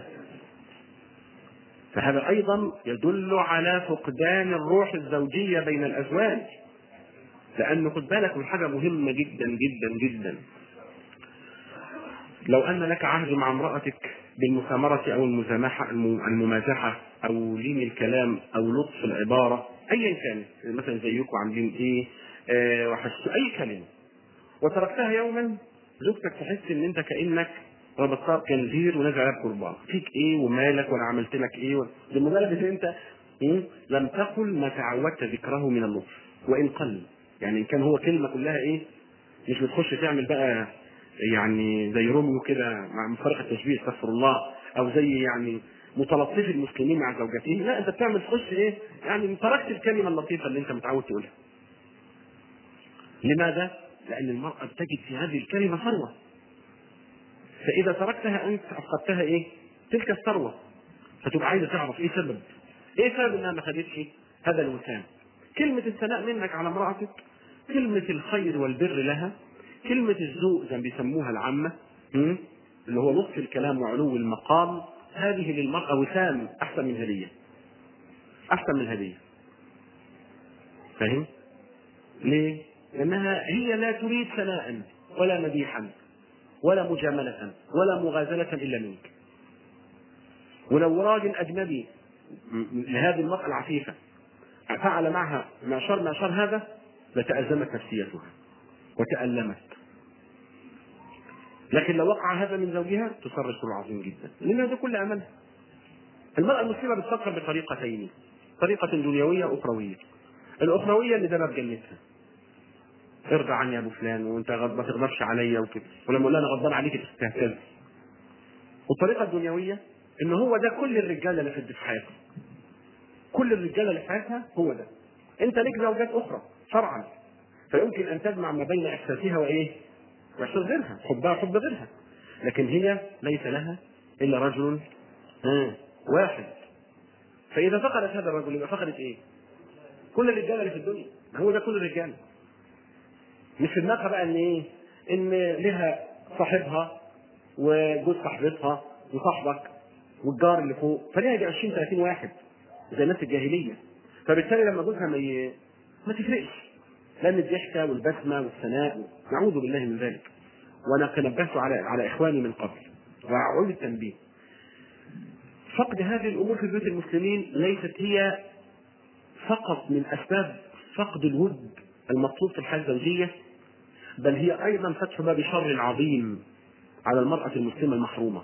فهذا ايضا يدل على فقدان الروح الزوجيه بين الازواج لانه خد بالك من حاجه مهمه جدا جدا جدا لو ان لك عهد مع امراتك بالمثامره او المزامحه الممازحه او لين الكلام او لطف العباره ايا كان مثلا زيكم عاملين ايه آه وحشتوا اي كلمه وتركتها يوما زوجتك تحس ان انت كانك وبصار كنزير ونزل عليها قربان فيك ايه ومالك وانا عملت لك ايه و... بمجرد انت إيه؟ لم تقل ما تعودت ذكره من اللطف وان قل يعني ان كان هو كلمه كلها ايه مش بتخش تعمل بقى يعني زي روميو كده مع مفارقه التشبيه استغفر الله او زي يعني متلطف المسلمين مع زوجاتهم لا انت بتعمل تخش ايه يعني تركت الكلمه اللطيفه اللي انت متعود تقولها لماذا؟ لان المراه تجد في هذه الكلمه ثروه فإذا تركتها أنت أفقدتها إيه؟ تلك الثروة فتبقى عايزة تعرف إيه سبب؟ إيه سبب إنها ما خدتش هذا الوسام؟ كلمة الثناء منك على امرأتك كلمة الخير والبر لها كلمة الذوق زي ما بيسموها العامة اللي هو لطف الكلام وعلو المقام هذه للمرأة وسام أحسن من هدية أحسن من هدية فاهم؟ ليه؟ لأنها هي لا تريد ثناء ولا مديحا ولا مجاملة ولا مغازلة إلا منك ولو راجل أجنبي لهذه المرأة العفيفة فعل معها معشر معشر هذا لتأزمت نفسيتها وتألمت لكن لو وقع هذا من زوجها تصر سر عظيم جدا لأن هذا كل أملها المرأة المسلمة بتفكر بطريقتين طريقة دنيوية وأخروية الأخروية اللي ده باب جنتها ارضى عني يا ابو فلان وانت غض ما تغضبش عليا وكده ولما اقول انا غضبان عليك تستهتز والطريقه الدنيويه ان هو ده كل الرجاله اللي في حياتها كل الرجاله اللي في حياتها هو ده انت ليك زوجات اخرى شرعا فيمكن ان تجمع ما بين احساسها وايه؟ واحساس غيرها حبها حب غيرها لكن هي ليس لها الا رجل واحد فاذا فقدت هذا الرجل يبقى فقدت ايه؟ كل الرجاله اللي في الدنيا هو ده كل الرجاله مش في دماغها بقى ان ايه؟ ان لها صاحبها وجوز صاحبتها وصاحبك والجار اللي فوق فليها يجي 20 30 واحد زي الناس الجاهليه فبالتالي لما جوزها ما ي... ما تفرقش لان الضحكه والبسمه والثناء نعوذ بالله من ذلك وانا تنبهت على على اخواني من قبل واعود التنبيه فقد هذه الامور في بيوت المسلمين ليست هي فقط من اسباب فقد الود المطلوب في الحياه الزوجيه بل هي ايضا فتح باب شر عظيم على المراه المسلمه المحرومه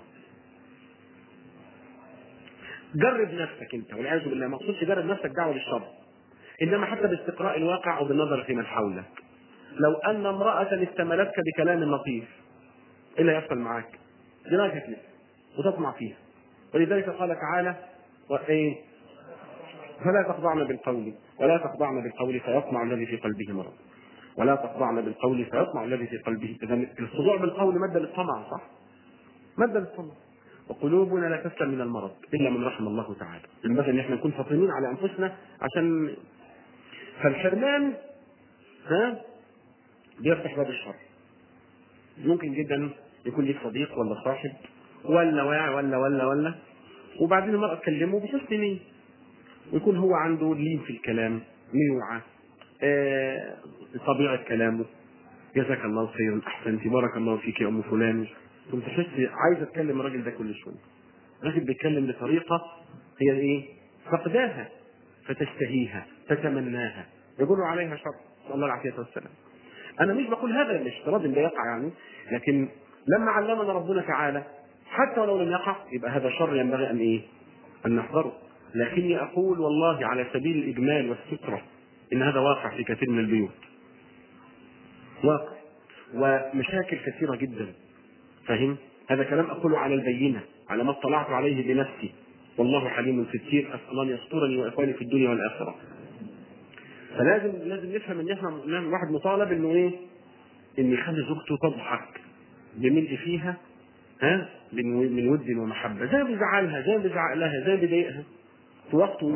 جرب نفسك انت والعياذ بالله ما اقصدش جرب نفسك دعوه للشر انما حتى باستقراء الواقع او بالنظر في من حولك لو ان امراه استملتك بكلام لطيف ايه اللي هيحصل معاك؟ دماغك هتلف وتطمع فيها ولذلك قال تعالى وايه فلا تخضعن بالقول ولا تخضعن بالقول فيطمع الذي في قلبه مرض ولا تخضعن بالقول فيطمع الذي في قلبه اذا الخضوع بالقول ماده للطمع صح؟ ماده للطمع وقلوبنا لا تسلم من المرض الا من رحم الله تعالى ينبغي ان احنا نكون فطنين على انفسنا عشان فالحرمان ها بيفتح باب الشر ممكن جدا يكون ليك صديق ولا صاحب ولا واعي ولا ولا ولا وبعدين المرأة تكلمه بحسن نية ويكون هو عنده لين في الكلام ميوعة آه طبيعة كلامه جزاك الله خيرا احسنتي بارك الله فيك يا ام فلان كنت تحس عايز اتكلم الراجل ده كل شويه الراجل بيتكلم بطريقه هي ايه فقداها فتشتهيها تتمناها يقول عليها شر صلى الله عليه والسلام انا مش بقول هذا الافتراض اللي يقع يعني لكن لما علمنا ربنا تعالى حتى ولو لم يقع يبقى هذا شر ينبغي ان ايه ان نحذره لكني اقول والله على سبيل الاجمال والستره ان هذا واقع في كثير من البيوت واقع ومشاكل كثيره جدا فهم هذا كلام اقوله على البينه على ما اطلعت عليه بنفسي والله حليم ستير اسال الله ان يسترني واخواني في الدنيا والاخره فلازم لازم نفهم ان احنا الواحد مطالب انه ايه؟ ان يخلي زوجته تضحك بملء فيها ها من من ود ومحبه زي ما بيزعلها زي ما بيزعق لها زي ما بيضايقها في وقته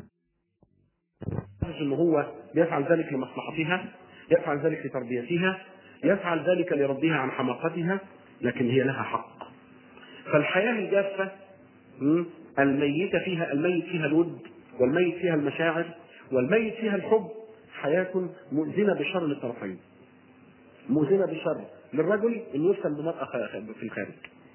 ان هو بيفعل ذلك لمصلحتها يفعل ذلك لتربيتها يفعل ذلك لردها عن حماقتها لكن هي لها حق فالحياه الجافه الميتة فيها الميت فيها الود والميت فيها المشاعر والميت فيها الحب حياة مؤذنة بشر للطرفين مؤذنة بشر للرجل انه يفتن بمرأة في الخارج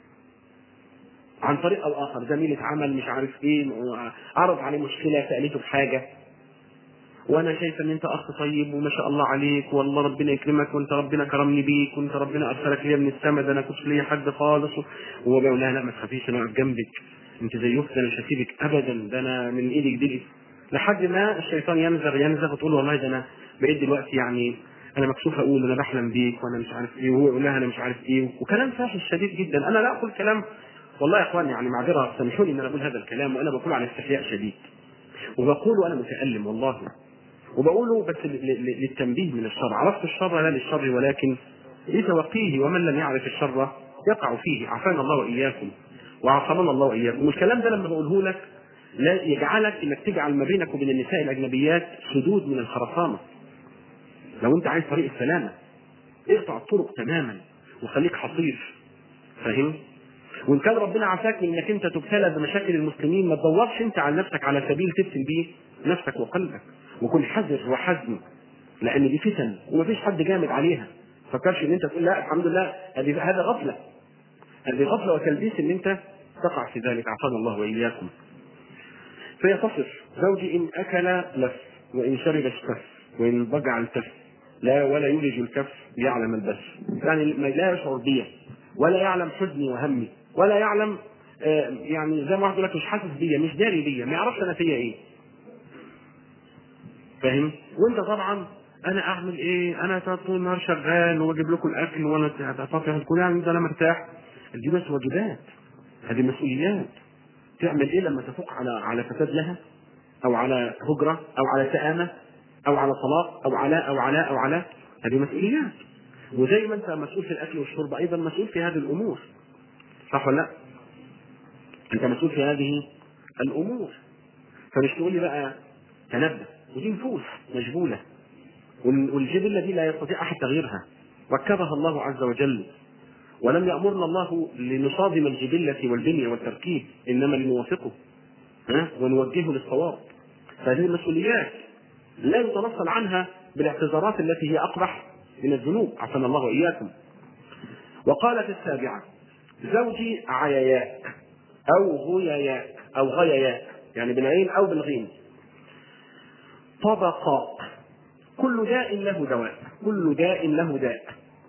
عن طريق او اخر زميلة عمل مش عارف ايه عرض عليه مشكلة سألته بحاجة وانا شايف ان انت اخ طيب وما شاء الله عليك والله ربنا يكرمك وانت ربنا كرمني بيك وانت ربنا ارسلك ليا من السماء ده انا كنت ليا حد خالص وهو بيقول لها لا ما تخافيش انا واقف جنبك انت زي اختي انا مش هسيبك ابدا ده انا من ايدك دي لحد ما الشيطان ينزغ ينزغ وتقول والله ده انا بقيت دلوقتي يعني انا مكسوف اقول انا بحلم بيك وانا مش عارف ايه وهو يقول لها انا مش عارف ايه وكلام فاحش شديد جدا انا لا اقول كلام والله يا اخواني يعني معذره سامحوني ان انا اقول هذا الكلام وانا بقول عن استحياء شديد وبقول وانا متالم والله وبقوله بس للتنبيه من الشر عرفت الشر لا للشر ولكن لتوقيه ومن لم يعرف الشر يقع فيه عافانا الله واياكم وعصمنا الله واياكم والكلام ده لما بقوله لك لا يجعلك انك تجعل ما بينك وبين النساء الاجنبيات سدود من الخرسانه لو انت عايز طريق السلامه اقطع الطرق تماما وخليك حصيف فاهم وان كان ربنا عافاك من انك انت تبتلى بمشاكل المسلمين ما تدورش انت على نفسك على سبيل تفتن بيه نفسك وقلبك وكن حذر وحزم لان دي فتن ومفيش حد جامد عليها فكرش ان انت تقول لا الحمد لله هذه هذا غفله هذه غفله وتلبيس ان انت تقع في ذلك عافانا الله واياكم فهي تصف زوجي ان اكل لف وان شرب اشتف وان ضجع التف لا ولا يولج الكف ليعلم البث يعني ما لا يشعر بي ولا يعلم حزني وهمي ولا يعلم آه يعني زي ما واحد يقول لك مش حاسس بيا مش داري بيا ما يعرفش انا فيا ايه فاهم وانت طبعا انا اعمل ايه انا طول النهار شغال واجيب لكم الاكل وانا طافي هتكون يعني ده انا مرتاح دي بس واجبات هذه مسؤوليات تعمل ايه لما تفوق على على فساد لها او على هجره او على سآمه او على طلاق او على او على او على هذه مسؤوليات وزي ما انت مسؤول في الاكل والشرب ايضا مسؤول في هذه الامور صح ولا لا؟ انت مسؤول في هذه الامور فمش تقول لي بقى تنبه ودي نفوس مجبوله والجبله دي لا يستطيع احد تغييرها ركبها الله عز وجل ولم يامرنا الله لنصادم الجبله والبنيه والتركيب انما لنوافقه ها ونوجهه للصواب فهذه المسؤوليات لا يتنصل عنها بالاعتذارات التي هي اقبح من الذنوب عافانا الله واياكم وقالت السابعه زوجي عياياك او غياياك او غياياك يعني بالعين او بالغين طبقاء كل داء له دواء كل داء له داء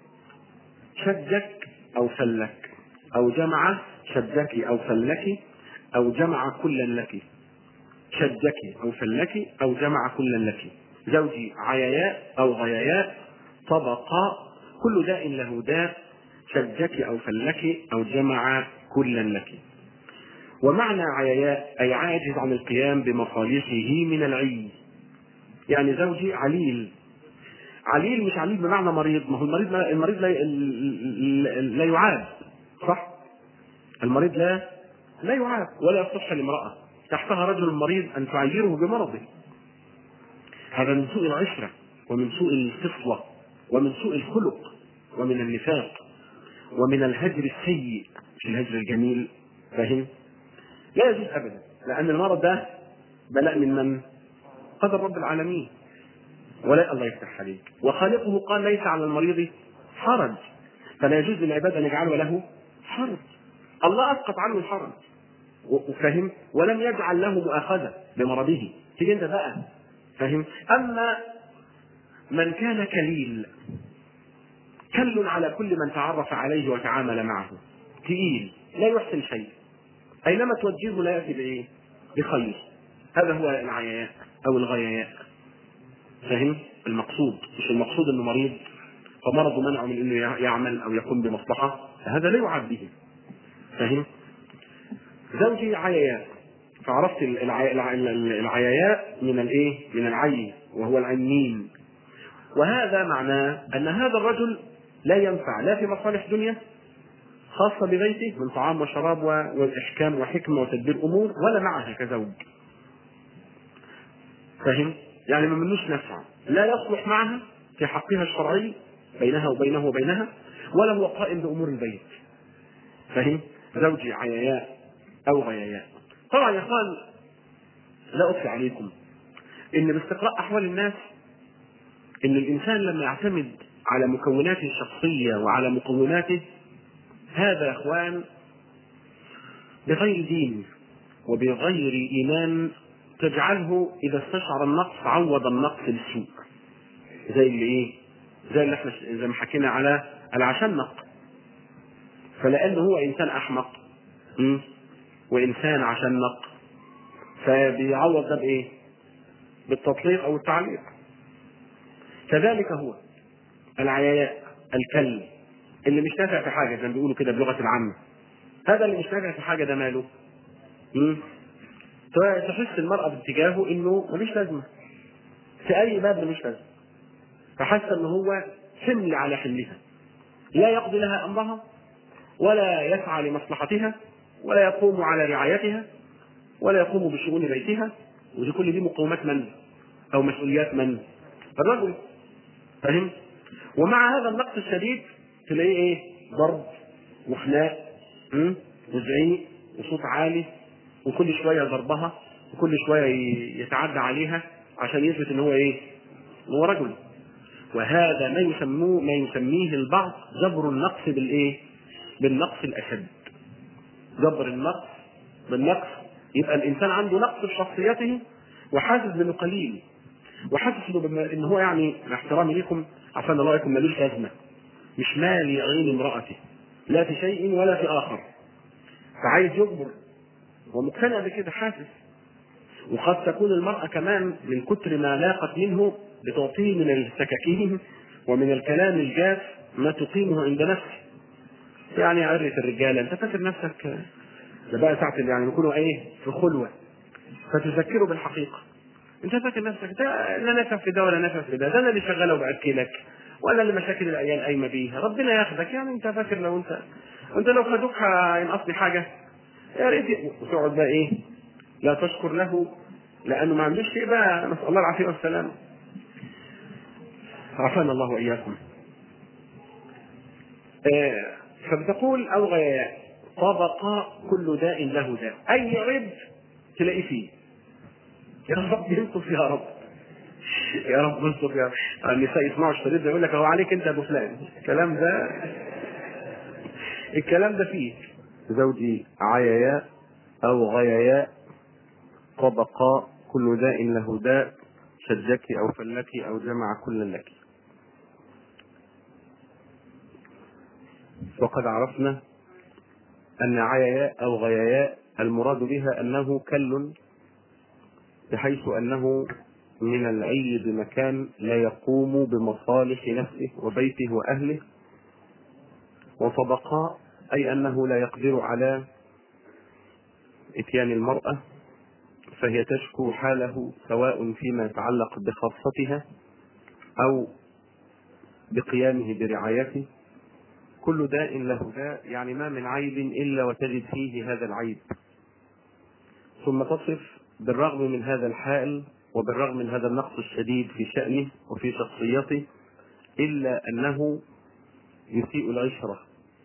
شدك او فلك او جمع شدك او فلك او جمع كلا لك شدك أو فلك أو جمع كلا لك زوجي عياياء أو غياياء طبقا كل داء له داء شدك أو فلك أو جمع كلا لك ومعنى عياياء أي عاجز عن القيام بمصالحه من العي يعني زوجي عليل عليل مش عليل بمعنى مريض ما هو المريض لا المريض لا, لا يعاد صح المريض لا لا يعاد ولا يصح لامرأة تحتها رجل مريض أن تعيره بمرضه هذا من سوء العشرة ومن سوء الخصلة ومن سوء الخلق ومن النفاق ومن الهجر السيء مش الهجر الجميل فاهم؟ لا يجوز ابدا لان المرض ده بلاء من من؟ قدر رب العالمين ولا الله يفتح عليك وخالقه قال ليس على المريض حرج فلا يجوز للعباد ان يجعلوا له حرج الله اسقط عنه الحرج وفهم ولم يجعل له مؤاخذه بمرضه تيجي انت بقى فاهم اما من كان كليل كل على كل من تعرف عليه وتعامل معه تقيل لا يحسن شيء اينما توجهه لا ياتي بايه؟ بخير هذا هو العياء او الغياء فاهم؟ المقصود مش المقصود انه مريض فمرضه منعه من انه يعمل او يقوم بمصلحه هذا لا يعاد به فاهم؟ زوجي عياء فعرفت العياء من الايه؟ من العي وهو العنين وهذا معناه ان هذا الرجل لا ينفع لا في مصالح دنيا خاصة ببيته من طعام وشراب والإحكام وحكمة وتدبير أمور ولا معها كزوج فهم؟ يعني ما منوش نفع لا يصلح معها في حقها الشرعي بينها وبينه وبينها ولا هو قائم بأمور البيت فهم؟ زوجي عياياء أو غياياء طبعا يا اخوان لا أخفي عليكم إن باستقراء أحوال الناس إن الإنسان لما يعتمد على مكوناته الشخصية وعلى مكوناته هذا يا اخوان بغير دين وبغير ايمان تجعله اذا استشعر النقص عوض النقص بالسوء زي اللي ايه زي اللي احنا زي ما حكينا على العشنق فلانه هو انسان احمق وانسان عشنق فبيعوض ده بايه بالتطليق او التعليق كذلك هو العياء الكلب اللي مش نافع في حاجه زي ما بيقولوا كده بلغه العامه هذا اللي مش نافع في حاجه ده ماله؟ تحس المرأة باتجاهه انه ملوش لازمة. في أي باب ملوش لازمة. فحاسة ان هو حمل على حملها. لا يقضي لها أمرها ولا يسعى لمصلحتها ولا يقوم على رعايتها ولا يقوم بشؤون بيتها ودي كل دي مقومات من؟ أو مسؤوليات من؟ الرجل. فاهم؟ ومع هذا النقص الشديد تلاقيه ايه ضرب وخناق وزعيق وصوت عالي وكل شويه ضربها وكل شويه يتعدى عليها عشان يثبت ان هو ايه؟ هو رجل وهذا ما يسموه ما يسميه البعض جبر النقص بالايه؟ بالنقص الاشد جبر النقص بالنقص يبقى الانسان عنده نقص في شخصيته وحاسس بانه قليل وحاسس انه ان هو يعني مع احترامي لكم عشان الله يكون ملوش لازمه مش مال يعين امرأته لا في شيء ولا في آخر فعايز يجبر ومقتنع بكده حاسس وقد تكون المرأة كمان من كتر ما لاقت منه بتعطيه من السكاكين ومن الكلام الجاف ما تقيمه عند نفسه يعني عرة الرجالة انت فاكر نفسك ده بقى ساعة يعني يكونوا ايه في خلوة فتذكره بالحقيقة انت فاكر نفسك ده لا نفع في ده ولا نفع في ده ده انا اللي شغاله وباكلك ولا اللي مشاكل الايام قايمه بيها ربنا ياخدك يعني انت فاكر لو انت انت لو خدوك هينقصني حاجه يا ريت وتقعد بقى ايه لا تشكر له لانه ما عندوش شيء بقى نسال الله العافيه والسلام عافانا الله واياكم آه فبتقول او غياء طبق كل داء له داء اي عيب تلاقيه فيه يا رب يلطف يا رب يا رب استر يا رب النساء يسمعوا الشريط ده يقول لك هو عليك انت يا ابو فلان الكلام ده الكلام ده فيه
زوجي عياياء او غياياء طبقا كل داء له داء شجك او فلك او جمع كل لك وقد عرفنا ان عياياء او غياياء المراد بها انه كل بحيث أنه من العي بمكان لا يقوم بمصالح نفسه وبيته وأهله وطبقاء أي أنه لا يقدر على إتيان المرأة فهي تشكو حاله سواء فيما يتعلق بخاصتها أو بقيامه برعايته كل داء له داء يعني ما من عيب إلا وتجد فيه هذا العيب ثم تصف بالرغم من هذا الحال وبالرغم من هذا النقص الشديد في شأنه وفي شخصيته إلا أنه يسيء العشرة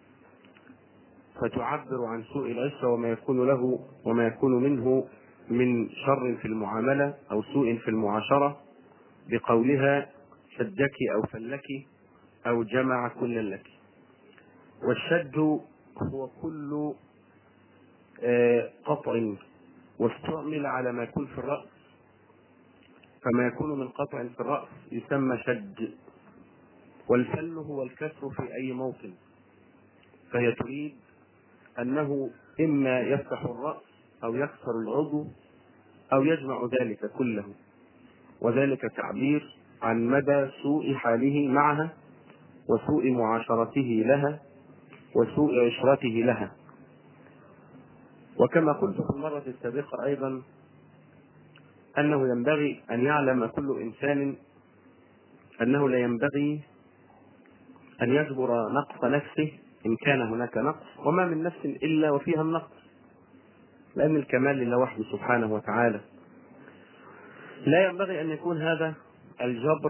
فتعبر عن سوء العشرة وما يكون له وما يكون منه من شر في المعاملة أو سوء في المعاشرة بقولها شدك أو فلك أو جمع كل لك والشد هو كل آه، قطع واستعمل على ما يكون في الرأس فما يكون من قطع في الرأس يسمى شد والفل هو الكسر في أي موطن فهي تريد أنه إما يفتح الرأس أو يكسر العضو أو يجمع ذلك كله وذلك تعبير عن مدى سوء حاله معها وسوء معاشرته لها وسوء عشرته لها وكما قلت في المرة السابقة أيضا أنه ينبغي أن يعلم كل إنسان أنه لا ينبغي أن يجبر نقص نفسه إن كان هناك نقص وما من نفس إلا وفيها النقص لأن الكمال لله وحده سبحانه وتعالى لا ينبغي أن يكون هذا الجبر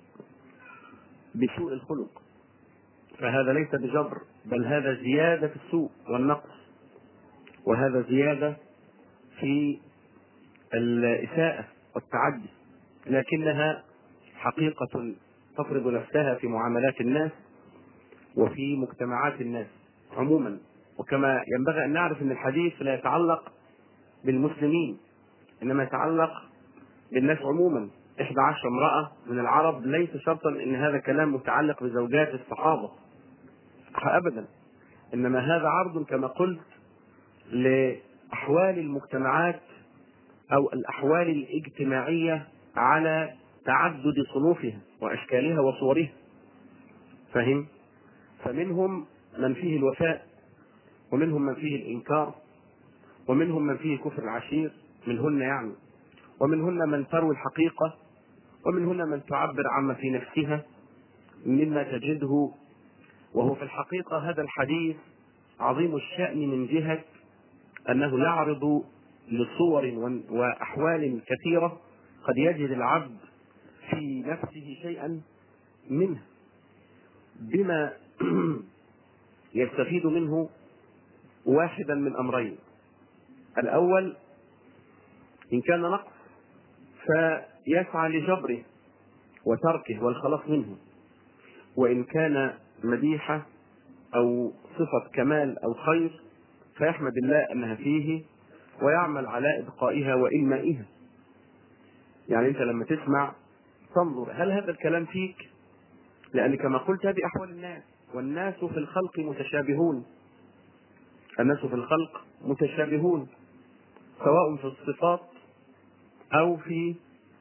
بسوء الخلق فهذا ليس بجبر بل هذا زيادة في السوء والنقص وهذا زيادة في الإساءة والتعدي لكنها حقيقة تفرض نفسها في معاملات الناس وفي مجتمعات الناس عموما وكما ينبغي أن نعرف أن الحديث لا يتعلق بالمسلمين إنما يتعلق بالناس عموما 11 امرأة من العرب ليس شرطا أن هذا كلام متعلق بزوجات الصحابة أبدا إنما هذا عرض كما قلت لأحوال المجتمعات أو الأحوال الاجتماعية على تعدد صنوفها وأشكالها وصورها فهم؟ فمنهم من فيه الوفاء ومنهم من فيه الإنكار ومنهم من فيه كفر العشير منهن يعني ومنهن من تروي الحقيقة ومنهن من تعبر عما في نفسها مما تجده وهو في الحقيقة هذا الحديث عظيم الشأن من جهة أنه يعرض لصور وأحوال كثيرة قد يجد العبد في نفسه شيئا منه بما يستفيد منه واحدا من أمرين الأول إن كان نقص فيسعى لجبره وتركه والخلاص منه وإن كان مديحة أو صفة كمال أو خير فيحمد الله أنها فيه ويعمل على إبقائها وإنمائها يعني أنت لما تسمع تنظر هل هذا الكلام فيك لأن كما قلت هذه أحوال الناس والناس في الخلق متشابهون الناس في الخلق متشابهون سواء في الصفات أو في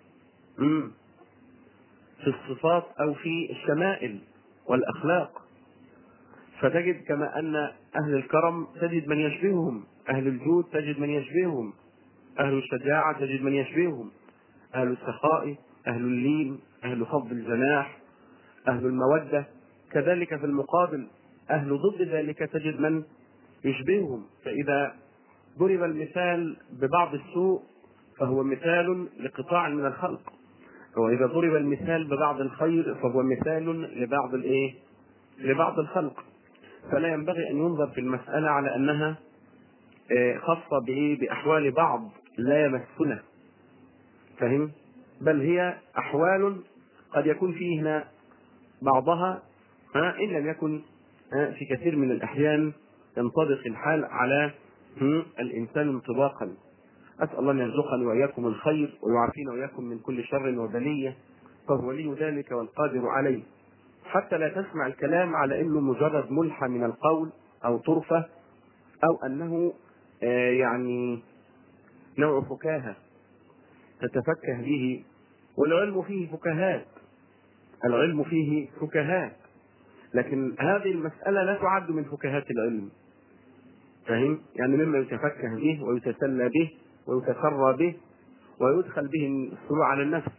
في الصفات أو في الشمائل والأخلاق فتجد كما أن أهل الكرم تجد من يشبههم أهل الجود تجد من يشبههم أهل الشجاعة تجد من يشبههم أهل السخاء أهل اللين أهل خفض الجناح أهل المودة كذلك في المقابل أهل ضد ذلك تجد من يشبههم فإذا ضرب المثال ببعض السوء فهو مثال لقطاع من الخلق وإذا ضرب المثال ببعض الخير فهو مثال لبعض الإيه؟ لبعض الخلق فلا ينبغي أن ينظر في المسألة على أنها خاصة بإيه؟ بأحوال بعض لا يمسنا فهم؟ بل هي أحوال قد يكون فيه هنا بعضها ها إن لم يكن في كثير من الأحيان ينطبق الحال على الإنسان انطباقا أسأل الله أن يرزقني وإياكم الخير ويعافينا وإياكم من كل شر وبلية فهو لي ذلك والقادر عليه حتى لا تسمع الكلام على أنه مجرد ملحة من القول أو طرفة أو أنه يعني نوع فكاهة تتفكه به والعلم فيه فكهات العلم فيه فكهات لكن هذه المسألة لا تعد من فكهات العلم فهم؟ يعني مما يتفكه به ويتسلى به ويتسرى به ويدخل به السرور على النفس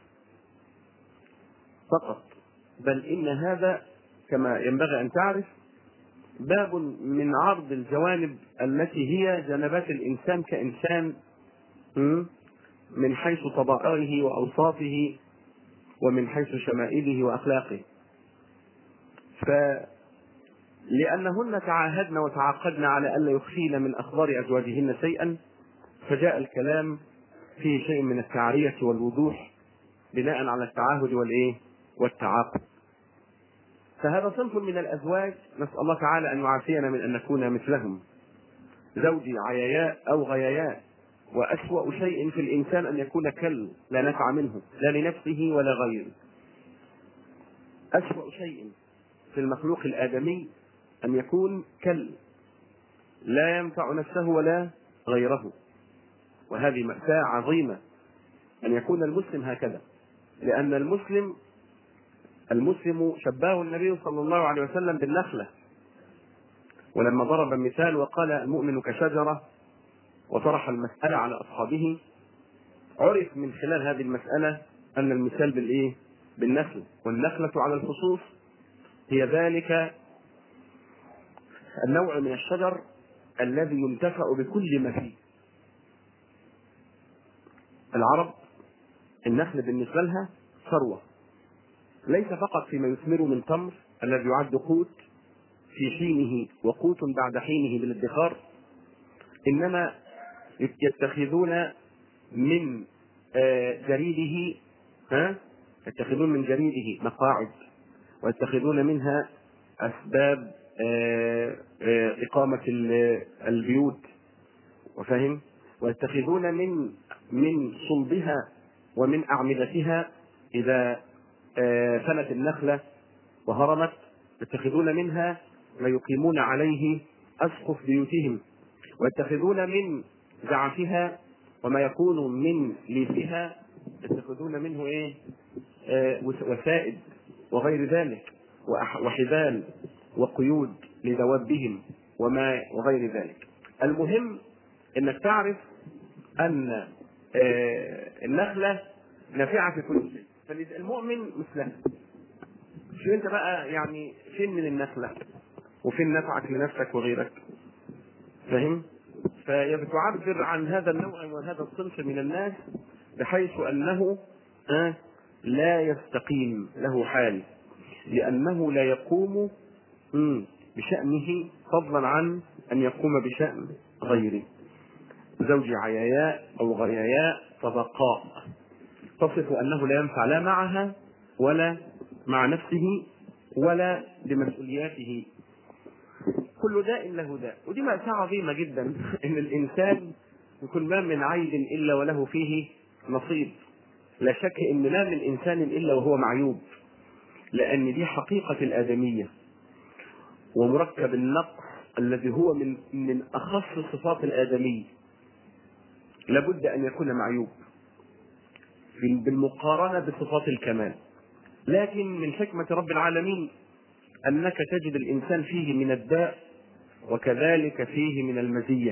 فقط بل إن هذا كما ينبغي أن تعرف باب من عرض الجوانب التي هي جنبات الإنسان كإنسان من حيث طبائعه وأوصافه ومن حيث شمائله وأخلاقه ف لأنهن تعاهدن وتعاقدن على ألا يخفين من أخبار أزواجهن شيئا فجاء الكلام فيه شيء من التعرية والوضوح بناء على التعاهد والإيه؟ والتعاقد. فهذا صنف من الأزواج نسأل الله تعالى أن يعافينا من أن نكون مثلهم. زوجي عياياء أو غياياء وأسوأ شيء في الإنسان أن يكون كل لا نفع منه لا لنفسه ولا غيره. أسوأ شيء في المخلوق الآدمي أن يكون كل لا ينفع نفسه ولا غيره وهذه مأساة عظيمة أن يكون المسلم هكذا لأن المسلم المسلم شباه النبي صلى الله عليه وسلم بالنخلة ولما ضرب مثال وقال المؤمن كشجرة وطرح المسألة على أصحابه عرف من خلال هذه المسألة أن المثال بالإيه؟ بالنخل والنخلة على الخصوص هي ذلك النوع من الشجر الذي ينتفع بكل ما فيه العرب النخل بالنسبة لها ثروة ليس فقط فيما يثمر من تمر الذي يعد قوت في حينه وقوت بعد حينه بالادخار انما يتخذون من جريده ها يتخذون من جريده مقاعد ويتخذون منها اسباب إقامة البيوت وفهم ويتخذون من من صلبها ومن أعمدتها إذا فنت النخلة وهرمت يتخذون منها ما يقيمون عليه أسقف بيوتهم ويتخذون من زعفها وما يكون من ليفها يتخذون منه ايه آه وسائد وغير ذلك وحبال وقيود لدوابهم وما وغير ذلك المهم انك تعرف ان النخله نافعه في كل شيء فالمؤمن مثلها شو انت بقى يعني فين من النخله وفين نفعك لنفسك وغيرك فاهم فهي بتعبر عن هذا النوع وهذا الصنف من الناس بحيث انه لا يستقيم له حال لانه لا يقوم بشأنه فضلا عن أن يقوم بشأن غيره زوجي عياياء أو غياياء طبقاء تصف أنه لا ينفع لا معها ولا مع نفسه ولا بمسؤولياته كل داء له داء ودي مأساة عظيمة جدا إن الإنسان يكون ما من عيب إلا وله فيه نصيب لا شك إن ما من إنسان إلا وهو معيوب لأن دي حقيقة الآدمية ومركب النقص الذي هو من من اخص صفات الادمي لابد ان يكون معيوب بالمقارنه بصفات الكمال لكن من حكمه رب العالمين انك تجد الانسان فيه من الداء وكذلك فيه من المزيه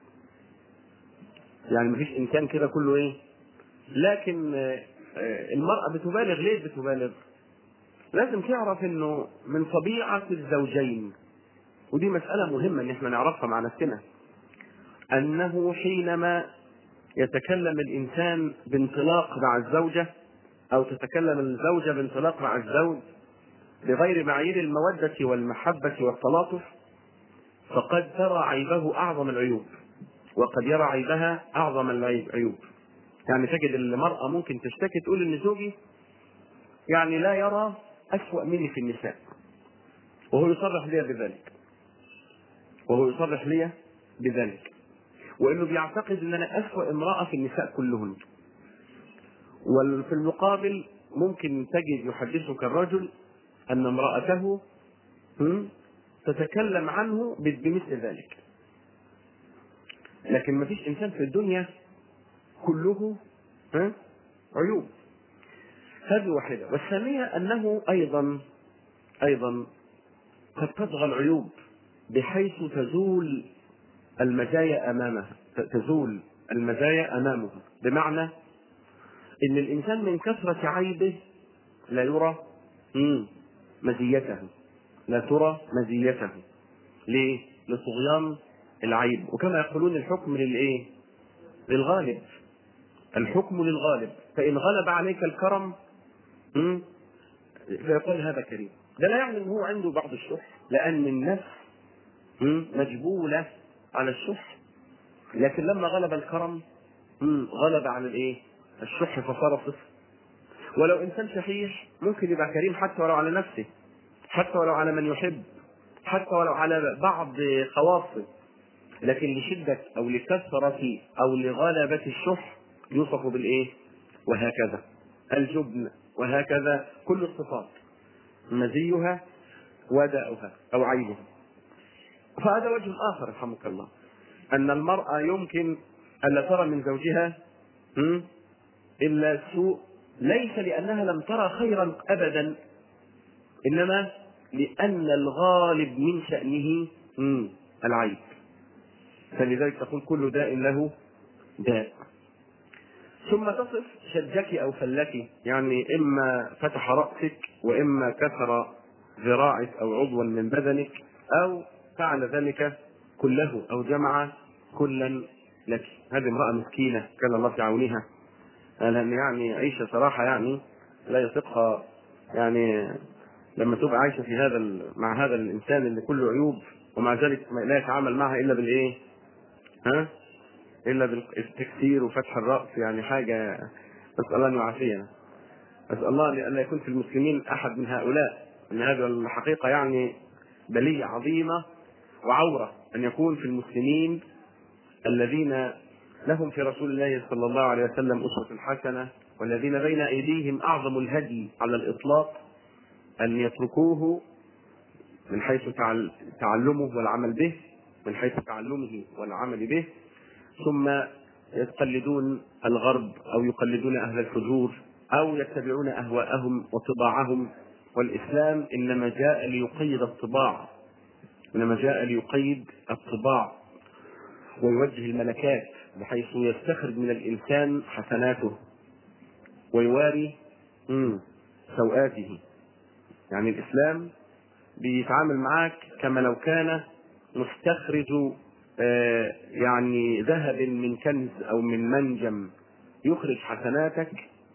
يعني مفيش انسان كده كله ايه لكن المراه بتبالغ ليه بتبالغ لازم تعرف انه من طبيعة الزوجين ودي مسألة مهمة ان احنا نعرفها مع نفسنا انه حينما يتكلم الانسان بانطلاق مع الزوجة او تتكلم الزوجة بانطلاق مع الزوج بغير معايير المودة والمحبة والتلاطف فقد ترى عيبه اعظم العيوب وقد يرى عيبها اعظم العيوب يعني تجد المرأة ممكن تشتكي تقول ان زوجي يعني لا يرى أسوأ مني في النساء وهو يصرح لي بذلك وهو يصرح لي بذلك وانه بيعتقد ان انا اسوأ امرأة في النساء كلهن وفي المقابل ممكن تجد يحدثك الرجل ان امرأته تتكلم عنه بمثل ذلك لكن ما فيش انسان في الدنيا كله عيوب هذه واحدة والثانية أنه أيضا أيضا قد تطغى العيوب بحيث تزول المزايا أمامها تزول المزايا أمامه بمعنى إن الإنسان من كثرة عيبه لا يرى مزيته لا ترى مزيته ليه؟ لطغيان العيب وكما يقولون الحكم للايه؟ للغالب الحكم للغالب فإن غلب عليك الكرم فيقول هذا كريم ده لا يعني ان هو عنده بعض الشح لان النفس مجبوله على الشح لكن لما غلب الكرم غلب على الايه الشح فصار صفر ولو انسان شحيح ممكن يبقى كريم حتى ولو على نفسه حتى ولو على من يحب حتى ولو على بعض خواصه لكن لشدة أو لكثرة أو لغلبة الشح يوصف بالإيه؟ وهكذا الجبن وهكذا كل الصفات مزيها وداؤها أو عيبها فهذا وجه آخر رحمك الله أن المرأة يمكن ألا ترى من زوجها إلا سوء ليس لأنها لم ترى خيرا أبدا إنما لأن الغالب من شأنه العيب فلذلك تقول كل داء له داء ثم تصف شجك أو فلك يعني إما فتح رأسك وإما كسر ذراعك أو عضوا من بدنك أو فعل ذلك كله أو جمع كلا لك هذه امرأة مسكينة كان الله في عونها لأن يعني عيشة صراحة يعني لا يطيقها يعني لما تبقى عايشة في هذا مع هذا الإنسان اللي كله عيوب ومع ذلك لا يتعامل معها إلا بالإيه؟ ها؟ إلا بالتكسير وفتح الرأس يعني حاجة نسأل الله أن يعافينا أسأل الله أن لا يكون في المسلمين أحد من هؤلاء أن هذا الحقيقة يعني بلية عظيمة وعورة أن يكون في المسلمين الذين لهم في رسول الله صلى الله عليه وسلم أسوة حسنة والذين بين أيديهم أعظم الهدي على الإطلاق أن يتركوه من حيث تعلمه والعمل به من حيث تعلمه والعمل به ثم يقلدون الغرب أو يقلدون أهل الفجور أو يتبعون أهواءهم وطباعهم والإسلام إنما جاء ليقيد الطباع إنما جاء ليقيد الطباع ويوجه الملكات بحيث يستخرج من الإنسان حسناته ويواري سوآته يعني الإسلام بيتعامل معك كما لو كان مستخرج يعني ذهب من كنز أو من منجم يخرج حسناتك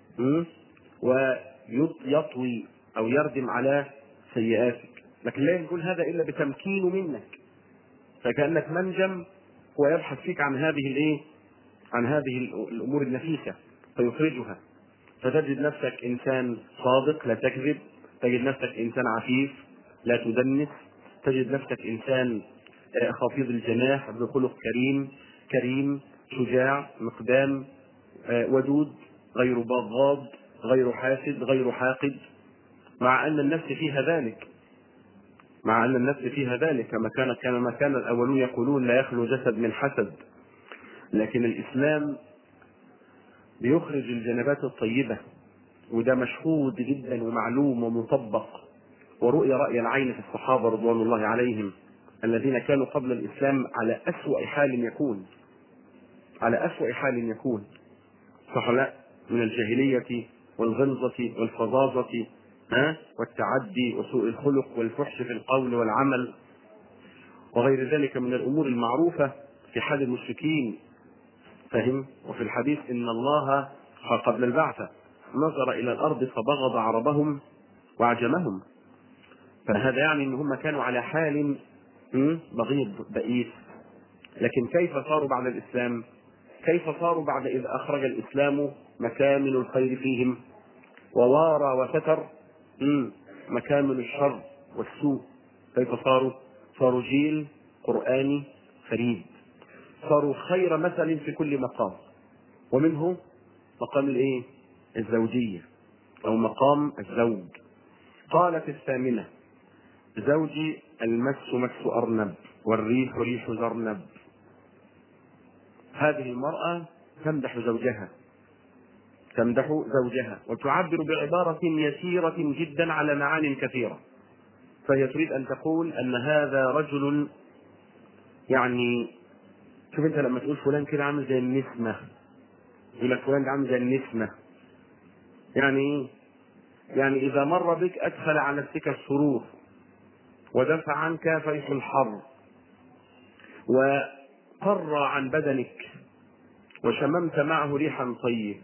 ويطوي أو يردم على سيئاتك لكن لا يقول هذا إلا بتمكينه منك فكأنك منجم هو يبحث فيك عن هذه الايه؟ عن هذه الامور النفيسه فيخرجها فتجد نفسك انسان صادق لا تكذب تجد نفسك انسان عفيف لا تدنس تجد نفسك انسان خفيض الجناح ذو خلق كريم كريم شجاع مقدام ودود غير بغاض غير حاسد غير حاقد مع ان النفس فيها ذلك مع ان النفس فيها ذلك كما كان كما كان الاولون يقولون لا يخلو جسد من حسد لكن الاسلام بيخرج الجنبات الطيبه وده مشهود جدا ومعلوم ومطبق ورؤي راي العين في الصحابه رضوان الله عليهم الذين كانوا قبل الاسلام على اسوا حال يكون على اسوا حال يكون صح لا من الجاهليه والغلظه والفظاظه ها والتعدي وسوء الخلق والفحش في القول والعمل وغير ذلك من الامور المعروفه في حال المشركين فهم وفي الحديث ان الله قبل البعثه نظر الى الارض فبغض عربهم وعجمهم فهذا يعني ان هم كانوا على حال بغيض بئيس لكن كيف صاروا بعد الاسلام كيف صاروا بعد اذ اخرج الاسلام مكامن الخير فيهم ووارى وستر مكامن الشر والسوء كيف صاروا صاروا جيل قرآني فريد صاروا خير مثل في كل مقام ومنه مقام الايه الزوجية او مقام الزوج قالت الثامنة زوجي المس مس أرنب والريح ريح زرنب هذه المرأة تمدح زوجها تمدح زوجها وتعبر بعبارة يسيرة جدا على معان كثيرة فهي تريد أن تقول أن هذا رجل يعني شوف أنت لما تقول فلان كده عامل زي النسمة يقول لك فلان ده عامل زي النسمة يعني إيه؟ يعني إذا مر بك أدخل على نفسك السرور ودفع عنك فيح الحر وقر عن بدنك وشممت معه ريحا طيب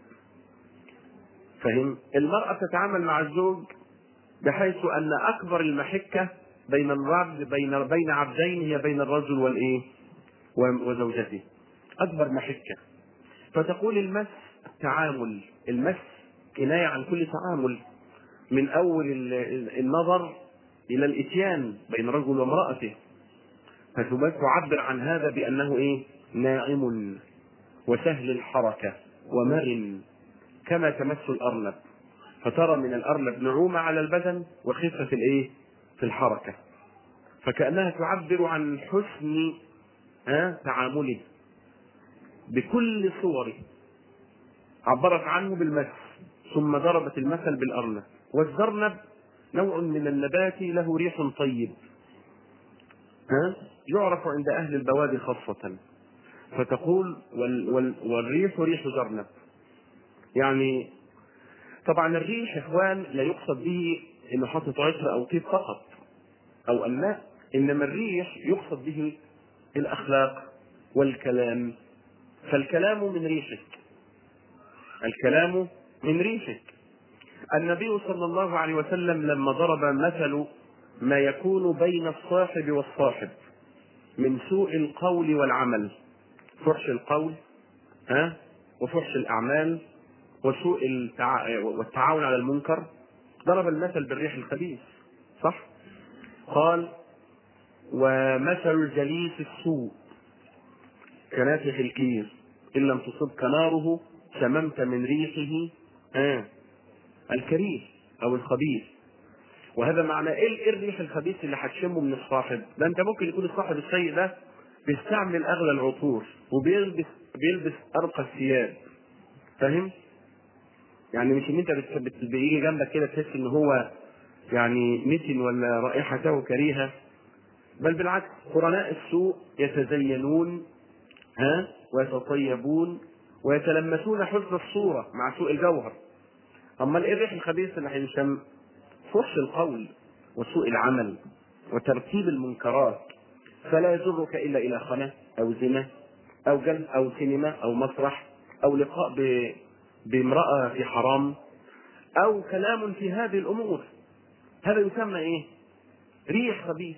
فهم المرأة تتعامل مع الزوج بحيث أن أكبر المحكة بين الرجل بين بين عبدين هي بين الرجل والإيه؟ وزوجته أكبر محكة فتقول المس التعامل المس كناية عن كل تعامل من أول النظر إلى الإتيان بين رجل وامرأته فتعبر عن هذا بأنه إيه؟ ناعم وسهل الحركة ومرن كما تمس الأرنب فترى من الأرنب نعومة على البدن وخفة في الإيه؟ في الحركة فكأنها تعبر عن حسن ها تعامله بكل صوره عبرت عنه بالمس ثم ضربت المثل بالأرنب والزرنب نوع من النبات له ريح طيب ها يعرف عند أهل البوادي خاصة فتقول وال وال والريح ريح زرنب يعني طبعا الريح اخوان لا يقصد به انه حاطط عطر او طيب فقط او الماء انما الريح يقصد به الاخلاق والكلام فالكلام من ريحك الكلام من ريحك النبي صلى الله عليه وسلم لما ضرب مثل ما يكون بين الصاحب والصاحب من سوء القول والعمل فحش القول ها وفحش الاعمال وسوء التع... والتعاون على المنكر ضرب المثل بالريح الخبيث صح قال ومثل الجليس السوء كنافخ الكير ان لم تصبك ناره شممت من ريحه آه الكريه او الخبيث وهذا معنى ايه الريح الخبيث اللي هتشمه من الصاحب ده انت ممكن يكون الصاحب السيء ده بيستعمل اغلى العطور وبيلبس بيلبس ارقى الثياب فاهم يعني مش ان انت بيجي جنبك كده تحس ان هو يعني نتن ولا رائحته كريهه بل بالعكس قرناء السوء يتزينون ها ويتطيبون ويتلمسون حسن الصوره مع سوء الجوهر اما ايه الريح الخبيث اللي هيشم فحش القول وسوء العمل وترتيب المنكرات فلا يجرك الا الى خنا او زنا او جلد او سينما او مسرح او لقاء ب... بامراه في حرام او كلام في هذه الامور هذا يسمى ايه؟ ريح خبيث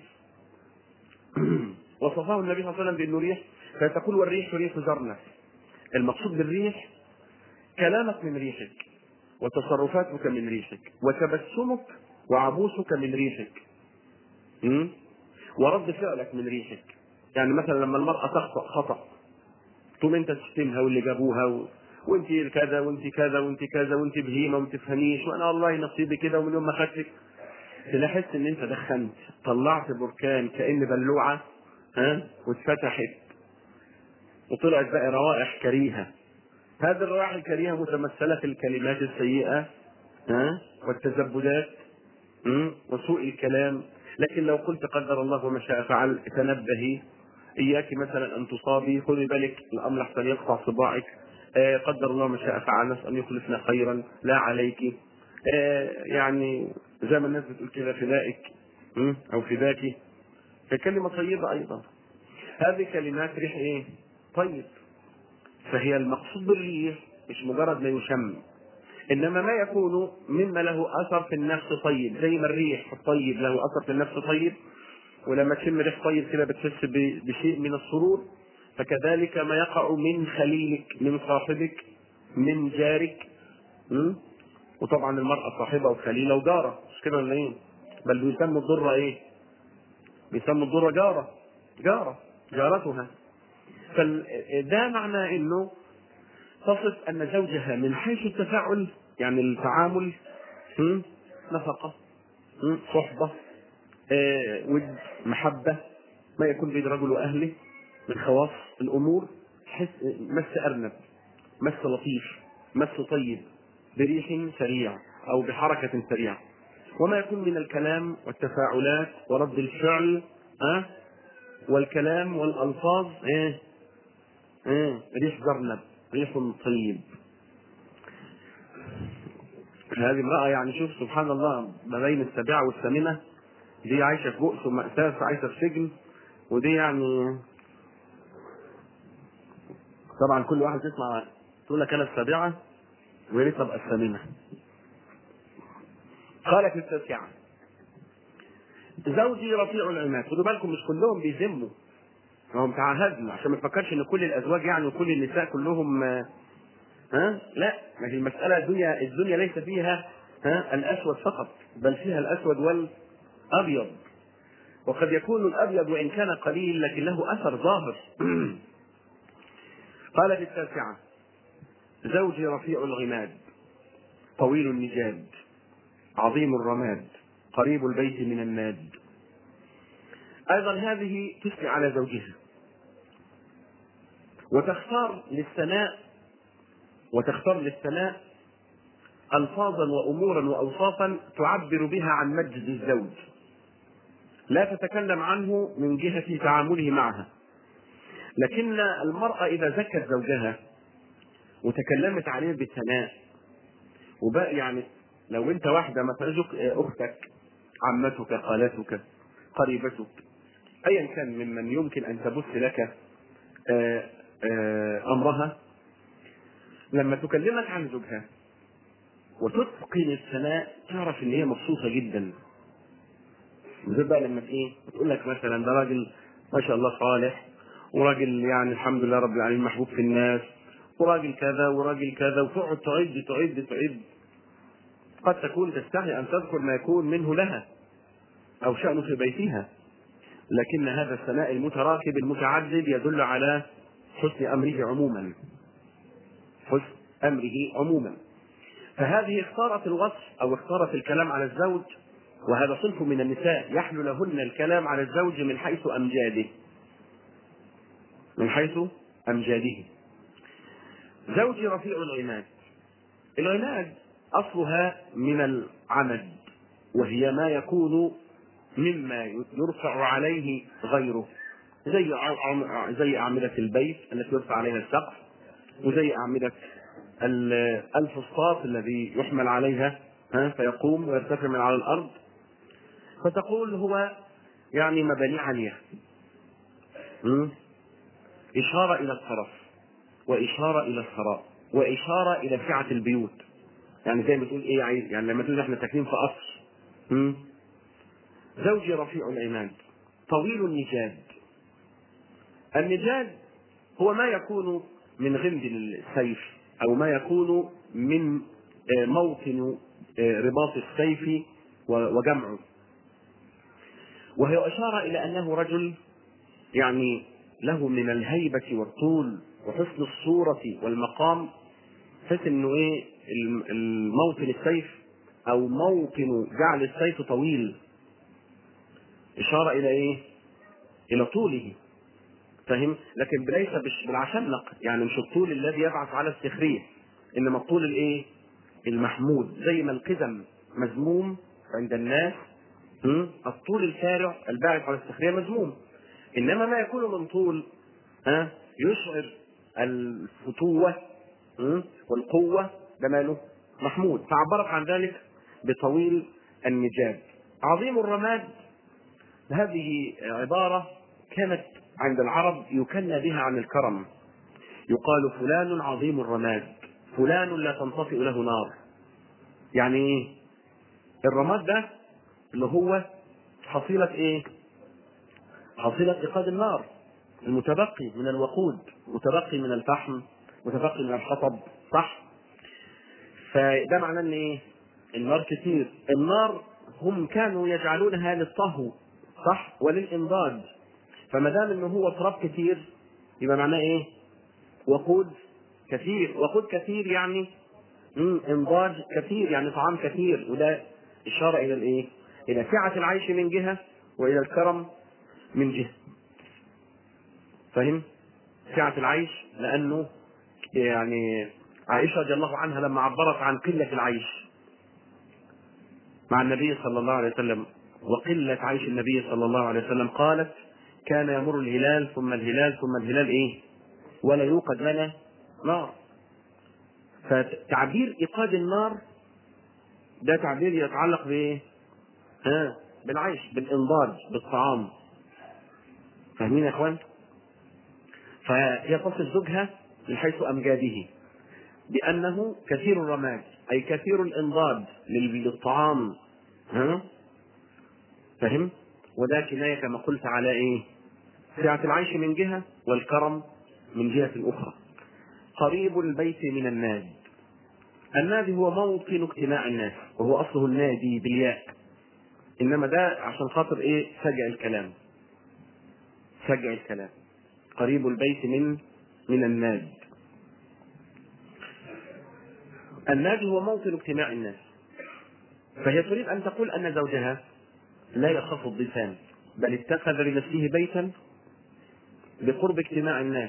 وصفه النبي صلى الله عليه وسلم بانه ريح فتقول والريح ريح زرنة المقصود بالريح كلامك من ريحك وتصرفاتك من ريحك وتبسمك وعبوسك من ريحك م? ورد فعلك من ريحك يعني مثلا لما المرأة تخطأ خطأ تقوم انت تشتمها واللي جابوها و... وانت كذا وانت كذا وانت كذا وانت بهيمه وما تفهميش وانا والله نصيبي كده ومن يوم ما خدتك تلاحظ ان انت دخنت طلعت بركان كان بلوعه ها واتفتحت وطلعت بقى روائح كريهه هذه الروائح الكريهه متمثله في الكلمات السيئه ها والتزبدات وسوء الكلام لكن لو قلت قدر الله وما شاء فعل تنبهي اياك مثلا ان تصابي خذي بالك الامر احسن يقطع صباعك آه قدر الله ما شاء فعل نسال ان يخلفنا خيرا لا عليك آه يعني زي ما الناس بتقول كده فدائك او فداك كلمه طيبه ايضا هذه كلمات ريح ايه؟ طيب فهي المقصود بالريح مش مجرد ما يشم انما ما يكون مما له اثر في النفس طيب زي ما الريح الطيب له اثر في النفس طيب ولما تشم ريح طيب كده بتحس بشيء من السرور فكذلك ما يقع من خليلك من صاحبك من جارك م? وطبعا المرأة صاحبة وخليلة وجارة مش كده ولا ايه؟ بل بيسموا الضرة ايه؟ بيسموا الضرة جارة جارة جارتها فده معنى انه تصف ان زوجها من حيث التفاعل يعني التعامل م? نفقة م? صحبة آه ود محبة ما يكون بين رجل واهله من خواص الامور حس مس ارنب مس لطيف مس طيب بريح سريع أو بحركة سريعة وما يكون من الكلام والتفاعلات ورد الفعل أه؟ والكلام والألفاظ إيه؟ إيه؟ ريح زرنب ريح طيب هذه امرأة يعني شوف سبحان الله ما بين السابعة والثامنة دي عايشة في بؤس ومأساة عايشة في سجن ودي يعني طبعا كل واحد تسمع تقول لك انا السابعة ويا ريت ابقى الثامنة قالت التاسعة زوجي رفيع العماد خدوا بالكم مش كلهم بيذموا هم تعهدنا عشان ما تفكرش ان كل الازواج يعني وكل النساء كلهم آه، ها لا ما هي المسألة الدنيا الدنيا ليس فيها ها الأسود فقط بل فيها الأسود والأبيض وقد يكون الأبيض وإن كان قليل لكن له أثر ظاهر قالت التاسعة زوجي رفيع الغماد طويل النجاد عظيم الرماد قريب البيت من الناد أيضا هذه تثني على زوجها وتختار للثناء وتختار للثناء ألفاظا وأمورا وأوصافا تعبر بها عن مجد الزوج لا تتكلم عنه من جهة تعامله معها لكن المرأة إذا زكت زوجها وتكلمت عليه بالثناء وبقى يعني لو أنت واحدة مثلا زوج- أختك عمتك خالتك قريبتك أيا كان ممن يمكن أن تبث لك آه، آه، أمرها لما تكلمك عن زوجها وتتقن الثناء تعرف ان هي مبسوطه جدا بالذات بقى لما ايه بتقول لك مثلا ده راجل ما شاء الله صالح وراجل يعني الحمد لله رب العالمين محبوب في الناس وراجل كذا وراجل كذا وتقعد تعد تعد تعد قد تكون تستحي ان تذكر ما يكون منه لها او شأنه في بيتها لكن هذا الثناء المتراكب المتعدد يدل على حسن امره عموما حسن امره عموما فهذه اختارت الوصف او اختارت الكلام على الزوج وهذا صنف من النساء يحلو لهن الكلام على الزوج من حيث امجاده من حيث امجاده زوجي رفيع العناد العناد اصلها من العمد وهي ما يكون مما يرفع عليه غيره زي أع- زي أعمدة البيت التي يرفع عليها السقف وزي أعمدة ال- الفسطاط الذي يحمل عليها ها فيقوم ويرتفع من على الأرض فتقول هو يعني مباني عالية م? إشارة إلى الطرف وإشارة إلى الثراء وإشارة إلى سعة البيوت يعني زي ما تقول إيه عايز يعني لما تقول إحنا ساكنين في قصر م? زوجي رفيع العماد طويل النجاد النجاد هو ما يكون من غمد السيف او ما يكون من آه، موطن آه، رباط السيف و- وجمعه وهي اشاره الى انه رجل يعني له من الهيبه والطول وحسن الصوره والمقام بحيث انه ايه الم- الموطن السيف او موطن جعل السيف طويل اشاره الى ايه الى طوله فاهم لكن ليس بش- بالعشمق يعني مش الطول الذي يبعث على السخريه انما الطول الايه المحمود زي ما القدم مذموم عند الناس م? الطول الشارع الباعث على السخريه مذموم انما ما يكون من طول ها يشعر الفتوه م? والقوه ده ماله محمود فعبرت عن ذلك بطويل النجاد عظيم الرماد هذه عبارة كانت عند العرب يكنى بها عن الكرم يقال فلان عظيم الرماد فلان لا تنطفئ له نار يعني ايه الرماد ده اللي هو حصيلة ايه حصيلة ايقاد النار المتبقي من الوقود متبقي من الفحم متبقي من الحطب صح فده معناه ان ايه النار كتير النار هم كانوا يجعلونها للطهو صح وللانضاج فما دام انه هو تراب كتير يبقى معناه ايه وقود كثير وقود كثير يعني مم، انضاج كثير يعني طعام كثير وده اشاره الى الايه الى سعه العيش من جهه والى الكرم من جهه فاهم سعه العيش لانه يعني عائشه رضي الله عنها لما عبرت عن قله العيش مع النبي صلى الله عليه وسلم وقله عيش النبي صلى الله عليه وسلم قالت كان يمر الهلال ثم الهلال ثم الهلال ايه ولا يوقد لنا نار فتعبير ايقاد النار ده تعبير يتعلق بايه ها بالعيش بالانضاج بالطعام فاهمين يا اخوان فهي تصف زوجها من حيث امجاده بانه كثير الرماد اي كثير الانضاج للطعام ها فهم وده كنايه كما قلت على ايه سعه العيش من جهه والكرم من جهه اخرى قريب البيت من الناد النادي هو موطن اجتماع الناس وهو اصله النادي بالياء انما ده عشان خاطر ايه سجع الكلام سجع الكلام قريب البيت من من الناد النادي هو موطن اجتماع الناس فهي تريد ان تقول ان زوجها لا يخاف الضيفان بل اتخذ لنفسه بيتا بقرب اجتماع الناس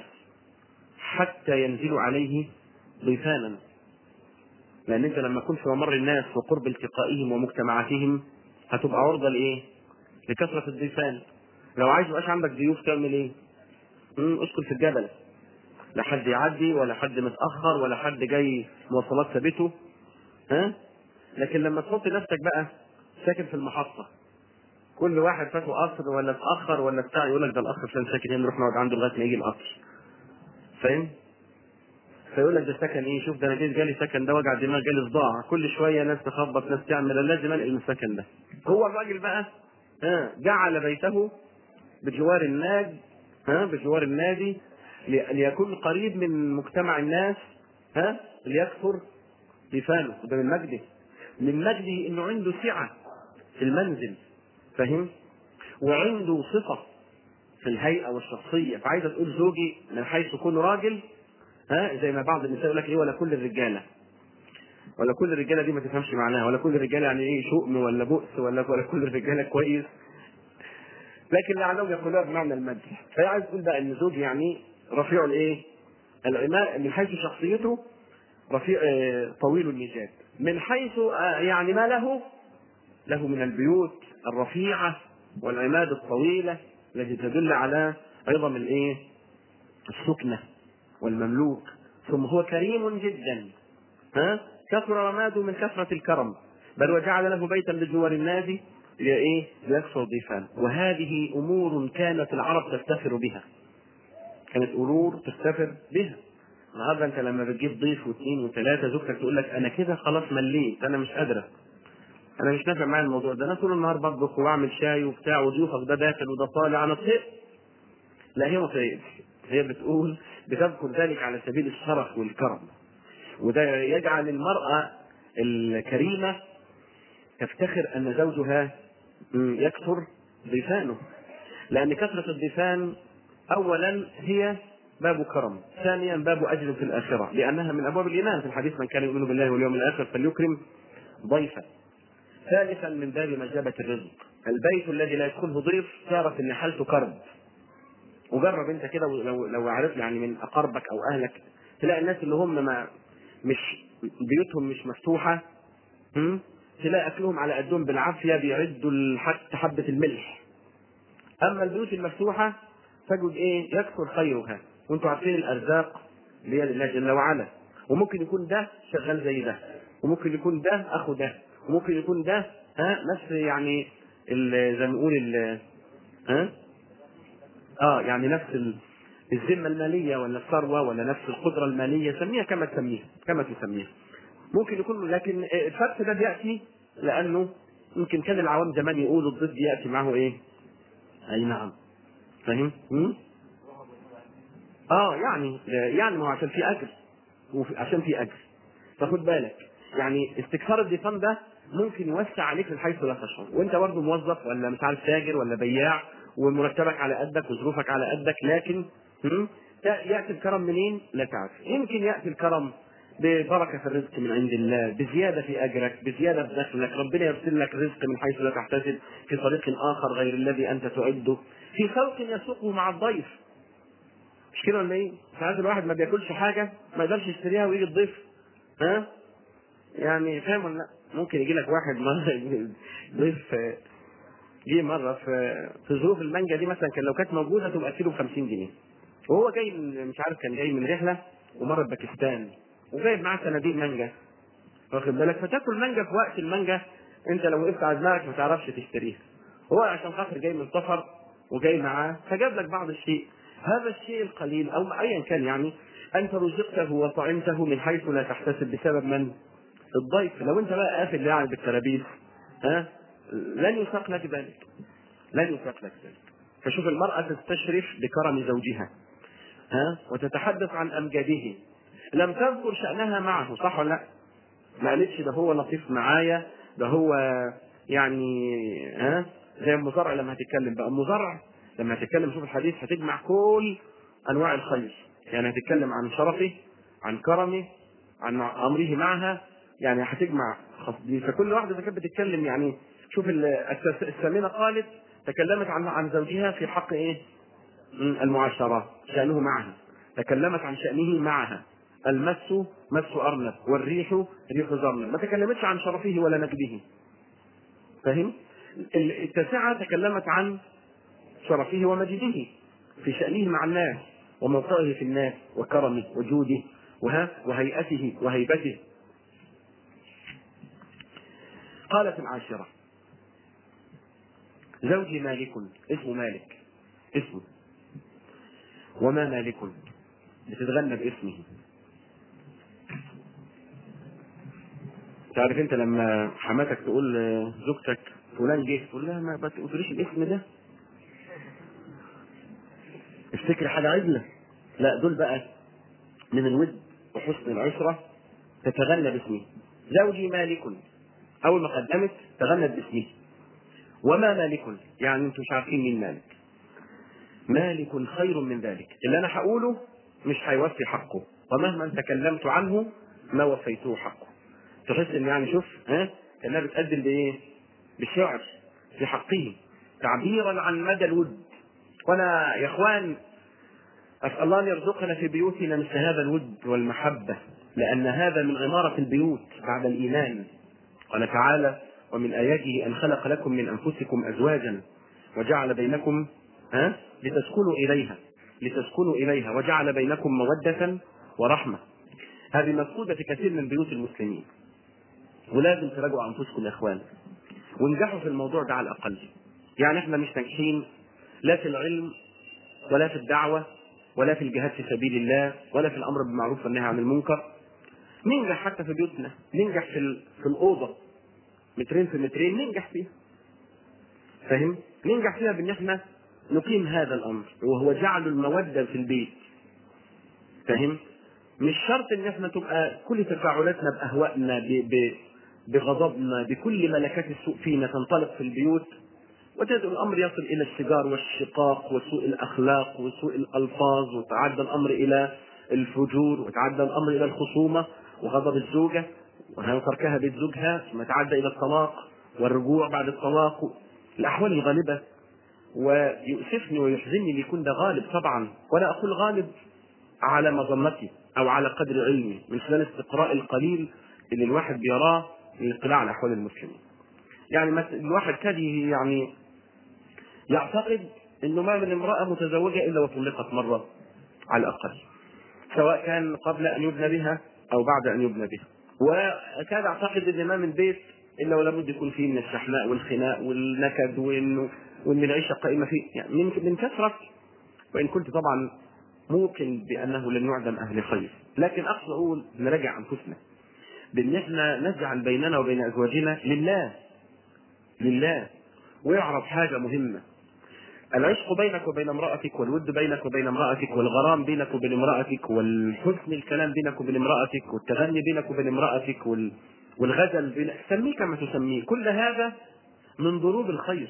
حتى ينزل عليه ضيفانا لان انت لما كنت في ممر الناس وقرب التقائهم ومجتمعاتهم هتبقى عرضه لايه؟ لكثره الضيفان لو عايز مبقاش عندك ضيوف تعمل ايه؟ امم اسكن في الجبل لا حد يعدي ولا حد متاخر ولا حد جاي مواصلات ثابته ها؟ لكن لما تحط نفسك بقى ساكن في المحطه كل واحد فاته قصر ولا اتاخر ولا بتاع يقول لك ده الاخ فلان ساكن هنا نروح نقعد عنده لغايه ما يجي القطر فاهم؟ فيقول لك ده سكن ايه شوف ده انا جيت جالي سكن ده وجع دماغ جالي صداع كل شويه ناس تخبط ناس تعمل لازم انقل من السكن ده هو الراجل بقى ها جعل بيته بجوار النادي ها بجوار النادي ليكون قريب من مجتمع الناس ها ليكثر ضيفانه ده من مجده من مجده انه عنده سعه في المنزل فاهم وعنده صفه في الهيئه والشخصيه فعايزه تقول زوجي من حيث كونه راجل ها زي ما بعض النساء يقول لك ايه ولا كل الرجاله ولا كل الرجاله دي ما تفهمش معناها ولا كل الرجاله يعني ايه شؤم ولا بؤس ولا ولا كل الرجاله كويس لكن لعلهم يقولوها بمعنى المدح فهي عايز تقول بقى ان زوج يعني رفيع الايه؟ العماء من حيث شخصيته رفيع آه، طويل النجاد من حيث آه، يعني ما له له من البيوت الرفيعه والعماد الطويله التي تدل على عظم الايه؟ السكنه والمملوك ثم هو كريم جدا ها كثر رماده من كثرة الكرم بل وجعل له بيتا بجوار النادي لإيه؟ ليكثر ضيفان وهذه أمور كانت العرب تفتخر بها كانت أمور تفتخر بها النهارده انت لما بتجيب ضيف واثنين وثلاثه زوجتك تقول لك انا كده خلاص مليت انا مش قادره انا مش نافع معايا الموضوع ده انا طول النهار بطبخ واعمل شاي وبتاع وضيوفك ده داخل وده طالع انا طهقت لا هي ما طهقتش هي بتقول بتذكر ذلك على سبيل الشرف والكرم وده يجعل المرأة الكريمة تفتخر أن زوجها يكثر ضيفانه لأن كثرة الضيفان أولا هي باب كرم ثانيا باب أجر في الآخرة لأنها من أبواب الإيمان في الحديث من كان يؤمن بالله واليوم الآخر فليكرم ضيفا ثالثا من باب مجابة الرزق البيت الذي لا يدخله ضيف تعرف ان حالته كرب وجرب انت كده لو لو عرفت يعني من اقاربك او اهلك تلاقي الناس اللي هم ما مش بيوتهم مش مفتوحه هم؟ تلاقي اكلهم على قدهم بالعافيه بيعدوا حتى حبه الملح اما البيوت المفتوحه تجد ايه يكثر خيرها وانتم عارفين الارزاق بيد الله جل وعلا وممكن يكون ده شغال زي ده وممكن يكون ده اخو ده وممكن يكون ده ها نفس يعني ال- زي ما نقول ال- ها اه يعني نفس ال- الذمه الماليه ولا الثروه ولا نفس القدره الماليه سميها كما تسميها كما تسميها ممكن يكون لكن الفرق ده بياتي لانه يمكن كان العوام زمان يقولوا الضيف بياتي معه ايه؟ اي نعم فاهم؟ مم؟ اه يعني يعني ما هو عشان في اجر وفي- عشان في اجر فخد بالك يعني استكثار الضيفان ده ممكن يوسع عليك من حيث لا تشعر وانت برضه موظف ولا مش عارف تاجر ولا بياع ومرتبك على قدك وظروفك على قدك لكن هم؟ ياتي الكرم منين؟ لا تعرف يمكن ياتي الكرم ببركه في الرزق من عند الله بزياده في اجرك بزياده في دخلك ربنا يرسل لك رزق من حيث لا تحتسب في طريق اخر غير الذي انت تعده في خلق يسوقه مع الضيف مش كده ولا ايه؟ ساعات الواحد ما بياكلش حاجه ما يقدرش يشتريها ويجي الضيف ها يعني فاهم ولا لا؟ ممكن يجي لك واحد مره ضيف جه مره في في ظروف المانجا دي مثلا كان لو كانت موجوده تبقى كيلو ب 50 جنيه وهو جاي من مش عارف كان جاي من رحله ومره باكستان وجايب معاه صناديق مانجا واخد بالك فتاكل مانجا في وقت المانجا انت لو وقفت على دماغك ما تعرفش تشتريها هو عشان خاطر جاي من سفر وجاي معاه فجاب لك بعض الشيء هذا الشيء القليل او ايا كان يعني انت رزقته وطعمته من حيث لا تحتسب بسبب من؟ الضيف لو انت بقى قافل يعني بالترابيز ها لن يساق لك ذلك لن يساق لك ذلك فشوف المرأة تستشرف بكرم زوجها ها وتتحدث عن أمجاده لم تذكر شأنها معه صح ولا لا؟ ما قالتش ده هو لطيف معايا ده هو يعني ها زي المزرع لما هتتكلم بقى المزرع لما هتتكلم شوف الحديث هتجمع كل انواع الخير يعني هتتكلم عن شرفه عن كرمه عن امره معها يعني هتجمع خصدي فكل واحده اذا كانت بتتكلم يعني شوف السامنه قالت تكلمت عن عن زوجها في حق ايه؟ المعاشرات شانه معها تكلمت عن شانه معها المس مس ارنب والريح ريح زرنب ما تكلمتش عن شرفه ولا نجده فاهم؟ التاسعه تكلمت عن شرفه ومجده في شأنه مع الناس وموقعه في الناس وكرمه وجوده وها وهيئته وهيبته قالت العاشرة زوجي مالك اسمه مالك اسمه وما مالك بتتغنى باسمه تعرف انت لما حماتك تقول لزوجتك فلان جه تقول لها ما تقوليش الاسم ده افتكر حاجه عدله لا دول بقى من الود وحسن العشره تتغنى باسمه زوجي مالك اول ما قدمت تغنت باسمه وما مالك يعني انتم مش عارفين مين مالك مالك خير من ذلك اللي انا هقوله مش هيوفي حقه ومهما تكلمت عنه ما وفيته حقه تحس ان يعني شوف ها كانها بتقدم بايه بالشعر في حقه تعبيرا عن مدى الود وانا يا اخوان اسال الله ان يرزقنا في بيوتنا مثل هذا الود والمحبه لان هذا من عماره البيوت بعد الايمان قال تعالى ومن اياته ان خلق لكم من انفسكم ازواجا وجعل بينكم ها لتسكنوا اليها لتسكنوا اليها وجعل بينكم موده ورحمه هذه مفقوده في كثير من بيوت المسلمين ولازم تراجعوا انفسكم يا اخوان وانجحوا في الموضوع ده على الاقل يعني احنا مش ناجحين لا في العلم ولا في الدعوه ولا في الجهاد في سبيل الله ولا في الامر بالمعروف والنهي عن المنكر ننجح حتى في بيوتنا ننجح في في الاوضه مترين في مترين ننجح فيها فاهم ننجح فيها بان احنا نقيم هذا الامر وهو جعل الموده في البيت فاهم مش شرط ان احنا تبقى كل تفاعلاتنا باهوائنا ب... ب... بغضبنا بكل ملكات السوء فينا تنطلق في البيوت وتجد الامر يصل الى الشجار والشقاق وسوء الاخلاق وسوء الالفاظ وتعدى الامر الى الفجور وتعدى الامر الى الخصومه وغضب الزوجه وتركها بيت زوجها ثم تعدى الى الطلاق والرجوع بعد الطلاق الاحوال الغالبه ويؤسفني ويحزنني ان يكون ده غالب طبعا ولا اقول غالب على مظنتي او على قدر علمي من خلال استقراء القليل اللي الواحد بيراه من الاطلاع على احوال المسلمين. يعني مثلا الواحد كاد يعني يعتقد انه ما من امراه متزوجه الا وطلقت مره على الاقل. سواء كان قبل ان يبنى بها او بعد ان يبنى بها. وكاد اعتقد ان ما من بيت الا ولا بد يكون فيه من الشحناء والخناق والنكد وانه وان العيشه قائمه فيه يعني من من كثره وان كنت طبعا موقن بانه لن يعدم اهل خير لكن اقصد اقول نراجع انفسنا بان احنا نجعل بيننا وبين ازواجنا لله لله ويعرف حاجه مهمه العشق بينك وبين امرأتك والود بينك وبين امرأتك والغرام بينك وبين امرأتك والحسن الكلام بينك وبين امرأتك والتغني بينك وبين امرأتك وال... والغزل بين... سميه كما تسميه كل هذا من ضروب الخير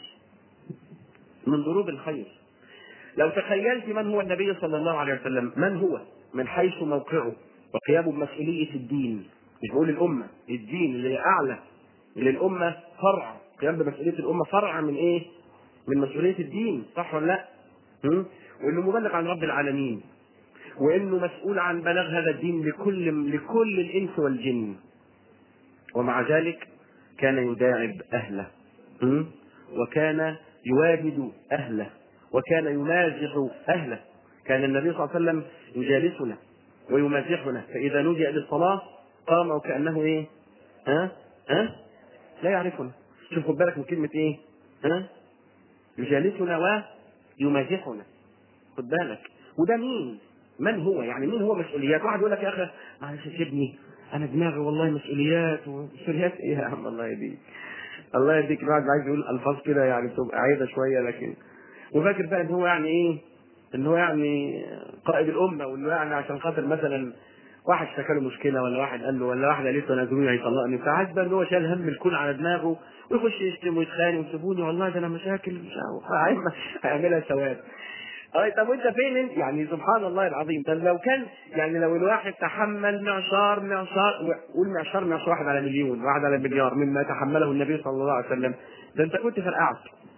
من ضروب الخير لو تخيلت من هو النبي صلى الله عليه وسلم من هو من حيث موقعه وقيامه بمسؤولية الدين مش بقول الأمة الدين اللي هي أعلى اللي الأمة فرع قيام بمسؤولية الأمة فرع من إيه؟ من مسؤولية الدين صح ولا لا؟ م? وإنه مبلغ عن رب العالمين وانه مسؤول عن بلاغ هذا الدين لكل لكل الانس والجن ومع ذلك كان يداعب اهله م? وكان يواجد اهله وكان يمازح اهله كان النبي صلى الله عليه وسلم يجالسنا ويمازحنا فاذا نودي للصلاه قام وكانه ايه ها ها لا يعرفنا شوف خد بالك من كلمه ايه ها يجالسنا ويمازحنا خد بالك وده مين من هو يعني مين هو مسؤوليات واحد يقول لك يا اخي معلش سيبني انا دماغي والله مسؤوليات ومسؤوليات ايه يا عم الله يهديك الله يهديك الواحد عايز يقول الفاظ كده يعني بتبقى عايده شويه لكن وفاكر بقى ان هو يعني ايه ان هو يعني قائد الامه وانه يعني عشان خاطر مثلا واحد اشتكى له مشكله ولا واحد قال له ولا واحد قالت له انا زوجي هيطلقني فعايز بقى ان هو شال هم الكون على دماغه ويخش يشتم ويتخانق ويسيبوني والله ده انا مشاكل مش عارف هيعملها سواد اه طب وانت فين انت؟ يعني سبحان الله العظيم طب لو كان يعني لو الواحد تحمل معشار معشار قول معشار معشار واحد على مليون واحد على مليار مما تحمله النبي صلى الله عليه وسلم ده انت كنت فرقعت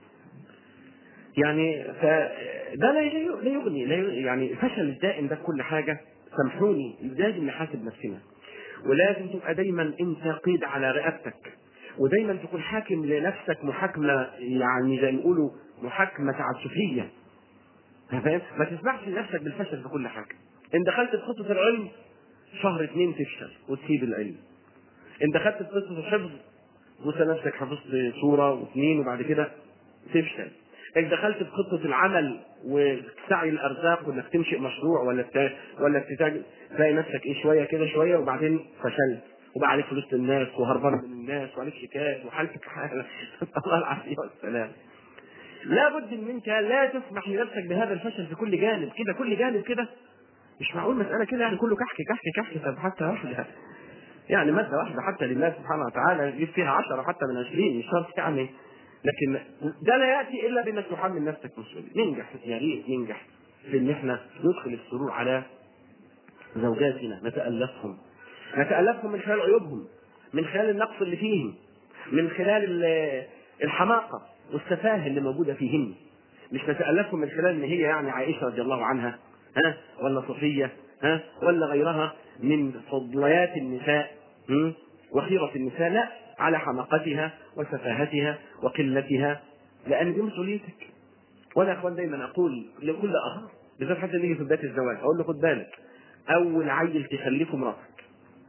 يعني فده لا لا يغني لا يغني يعني الفشل الدائم ده في كل حاجه سامحوني لازم نحاسب نفسنا ولازم تبقى دايما انت قيد على رقبتك ودايما تكون حاكم لنفسك محاكمه يعني زي ما يقولوا محاكمه تعسفيه فاهم؟ ما تسمحش لنفسك بالفشل في كل حاجه. ان دخلت في خطه العلم شهر اثنين تفشل وتسيب العلم. ان دخلت في قصه الحفظ وانت نفسك حفظت سوره واثنين وبعد كده تفشل. ان دخلت في خطه العمل وسعي الارزاق وانك تنشئ مشروع ولا بتا... ولا تتاج... تلاقي نفسك ايه شويه كده شويه وبعدين فشلت وبقى عليك فلوس الناس وهربان من الناس وعليك شيكات وحالتك حاله الله العافيه والسلام. لابد منك لا تسمح لنفسك بهذا الفشل في كل جانب كده كل جانب كده مش معقول مسألة كده يعني كله كحك كحك كحك طب حتى واحدة يعني مادة واحدة حتى لله سبحانه وتعالى يجيب فيها عشرة حتى من عشرين مش شرط يعني لكن ده لا يأتي إلا بأنك تحمل نفسك مسؤولية ننجح يا ريت ننجح في إن إحنا ندخل السرور على زوجاتنا نتألفهم نتألفهم من خلال عيوبهم من خلال النقص اللي فيهم من خلال الحماقة والسفاهه اللي موجوده فيهن مش نتالفهم من خلال ان هي يعني عائشه رضي الله عنها ها ولا صفيه ها ولا غيرها من فضليات النساء وخيره النساء لا على حماقتها وسفاهتها وقلتها لان دي مسؤوليتك وانا يا اخوان دايما اقول لكل اخ بالذات حتى نيجي في بدايه الزواج اقول له خد بالك اول عيل تخلفه مراتك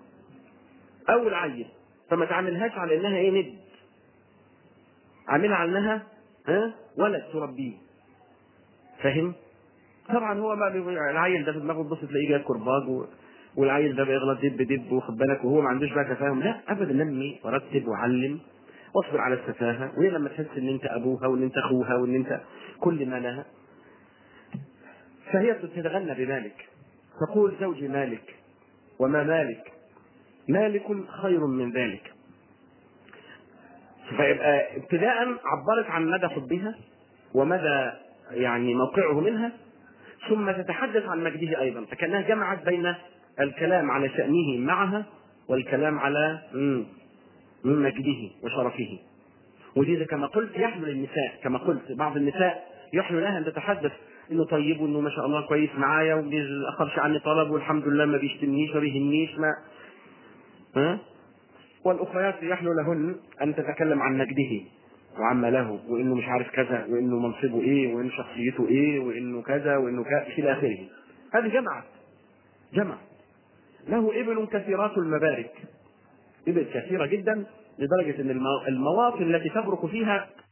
اول عيل فما تعاملهاش على انها ايه ند عاملها على انها ها ولد تربيه فاهم؟ طبعا هو ما العيل ده في دماغه تبص تلاقيه جايب كرباج و... والعيل ده بيغلط دب دب واخد بالك وهو ما عندوش بقى تفاهم لا ابدا نمي ورتب وعلم واصبر على السفاهه وهي لما تحس ان انت ابوها وان انت اخوها وان انت كل ما لها فهي تتغنى بمالك تقول زوجي مالك وما مالك مالك خير من ذلك فيبقى ابتداء عبرت عن مدى حبها ومدى يعني موقعه منها ثم تتحدث عن مجده ايضا فكانها جمعت بين الكلام على شانه معها والكلام على مجده وشرفه ودي كما قلت يحلو للنساء كما قلت بعض النساء يحلو لها ان تتحدث انه طيب وانه ما شاء الله كويس معايا وما بيأخرش عني طلب والحمد لله ما بيشتمنيش ما بيهنيش ما ها والاخريات يحلو لهن ان تتكلم عن مجده وعما له وانه مش عارف كذا وانه منصبه ايه وان شخصيته ايه وانه كذا وانه كذا الى اخره هذه جمعت جمع له ابل كثيرات المبارك ابل كثيره جدا لدرجه ان المواطن التي تبرك فيها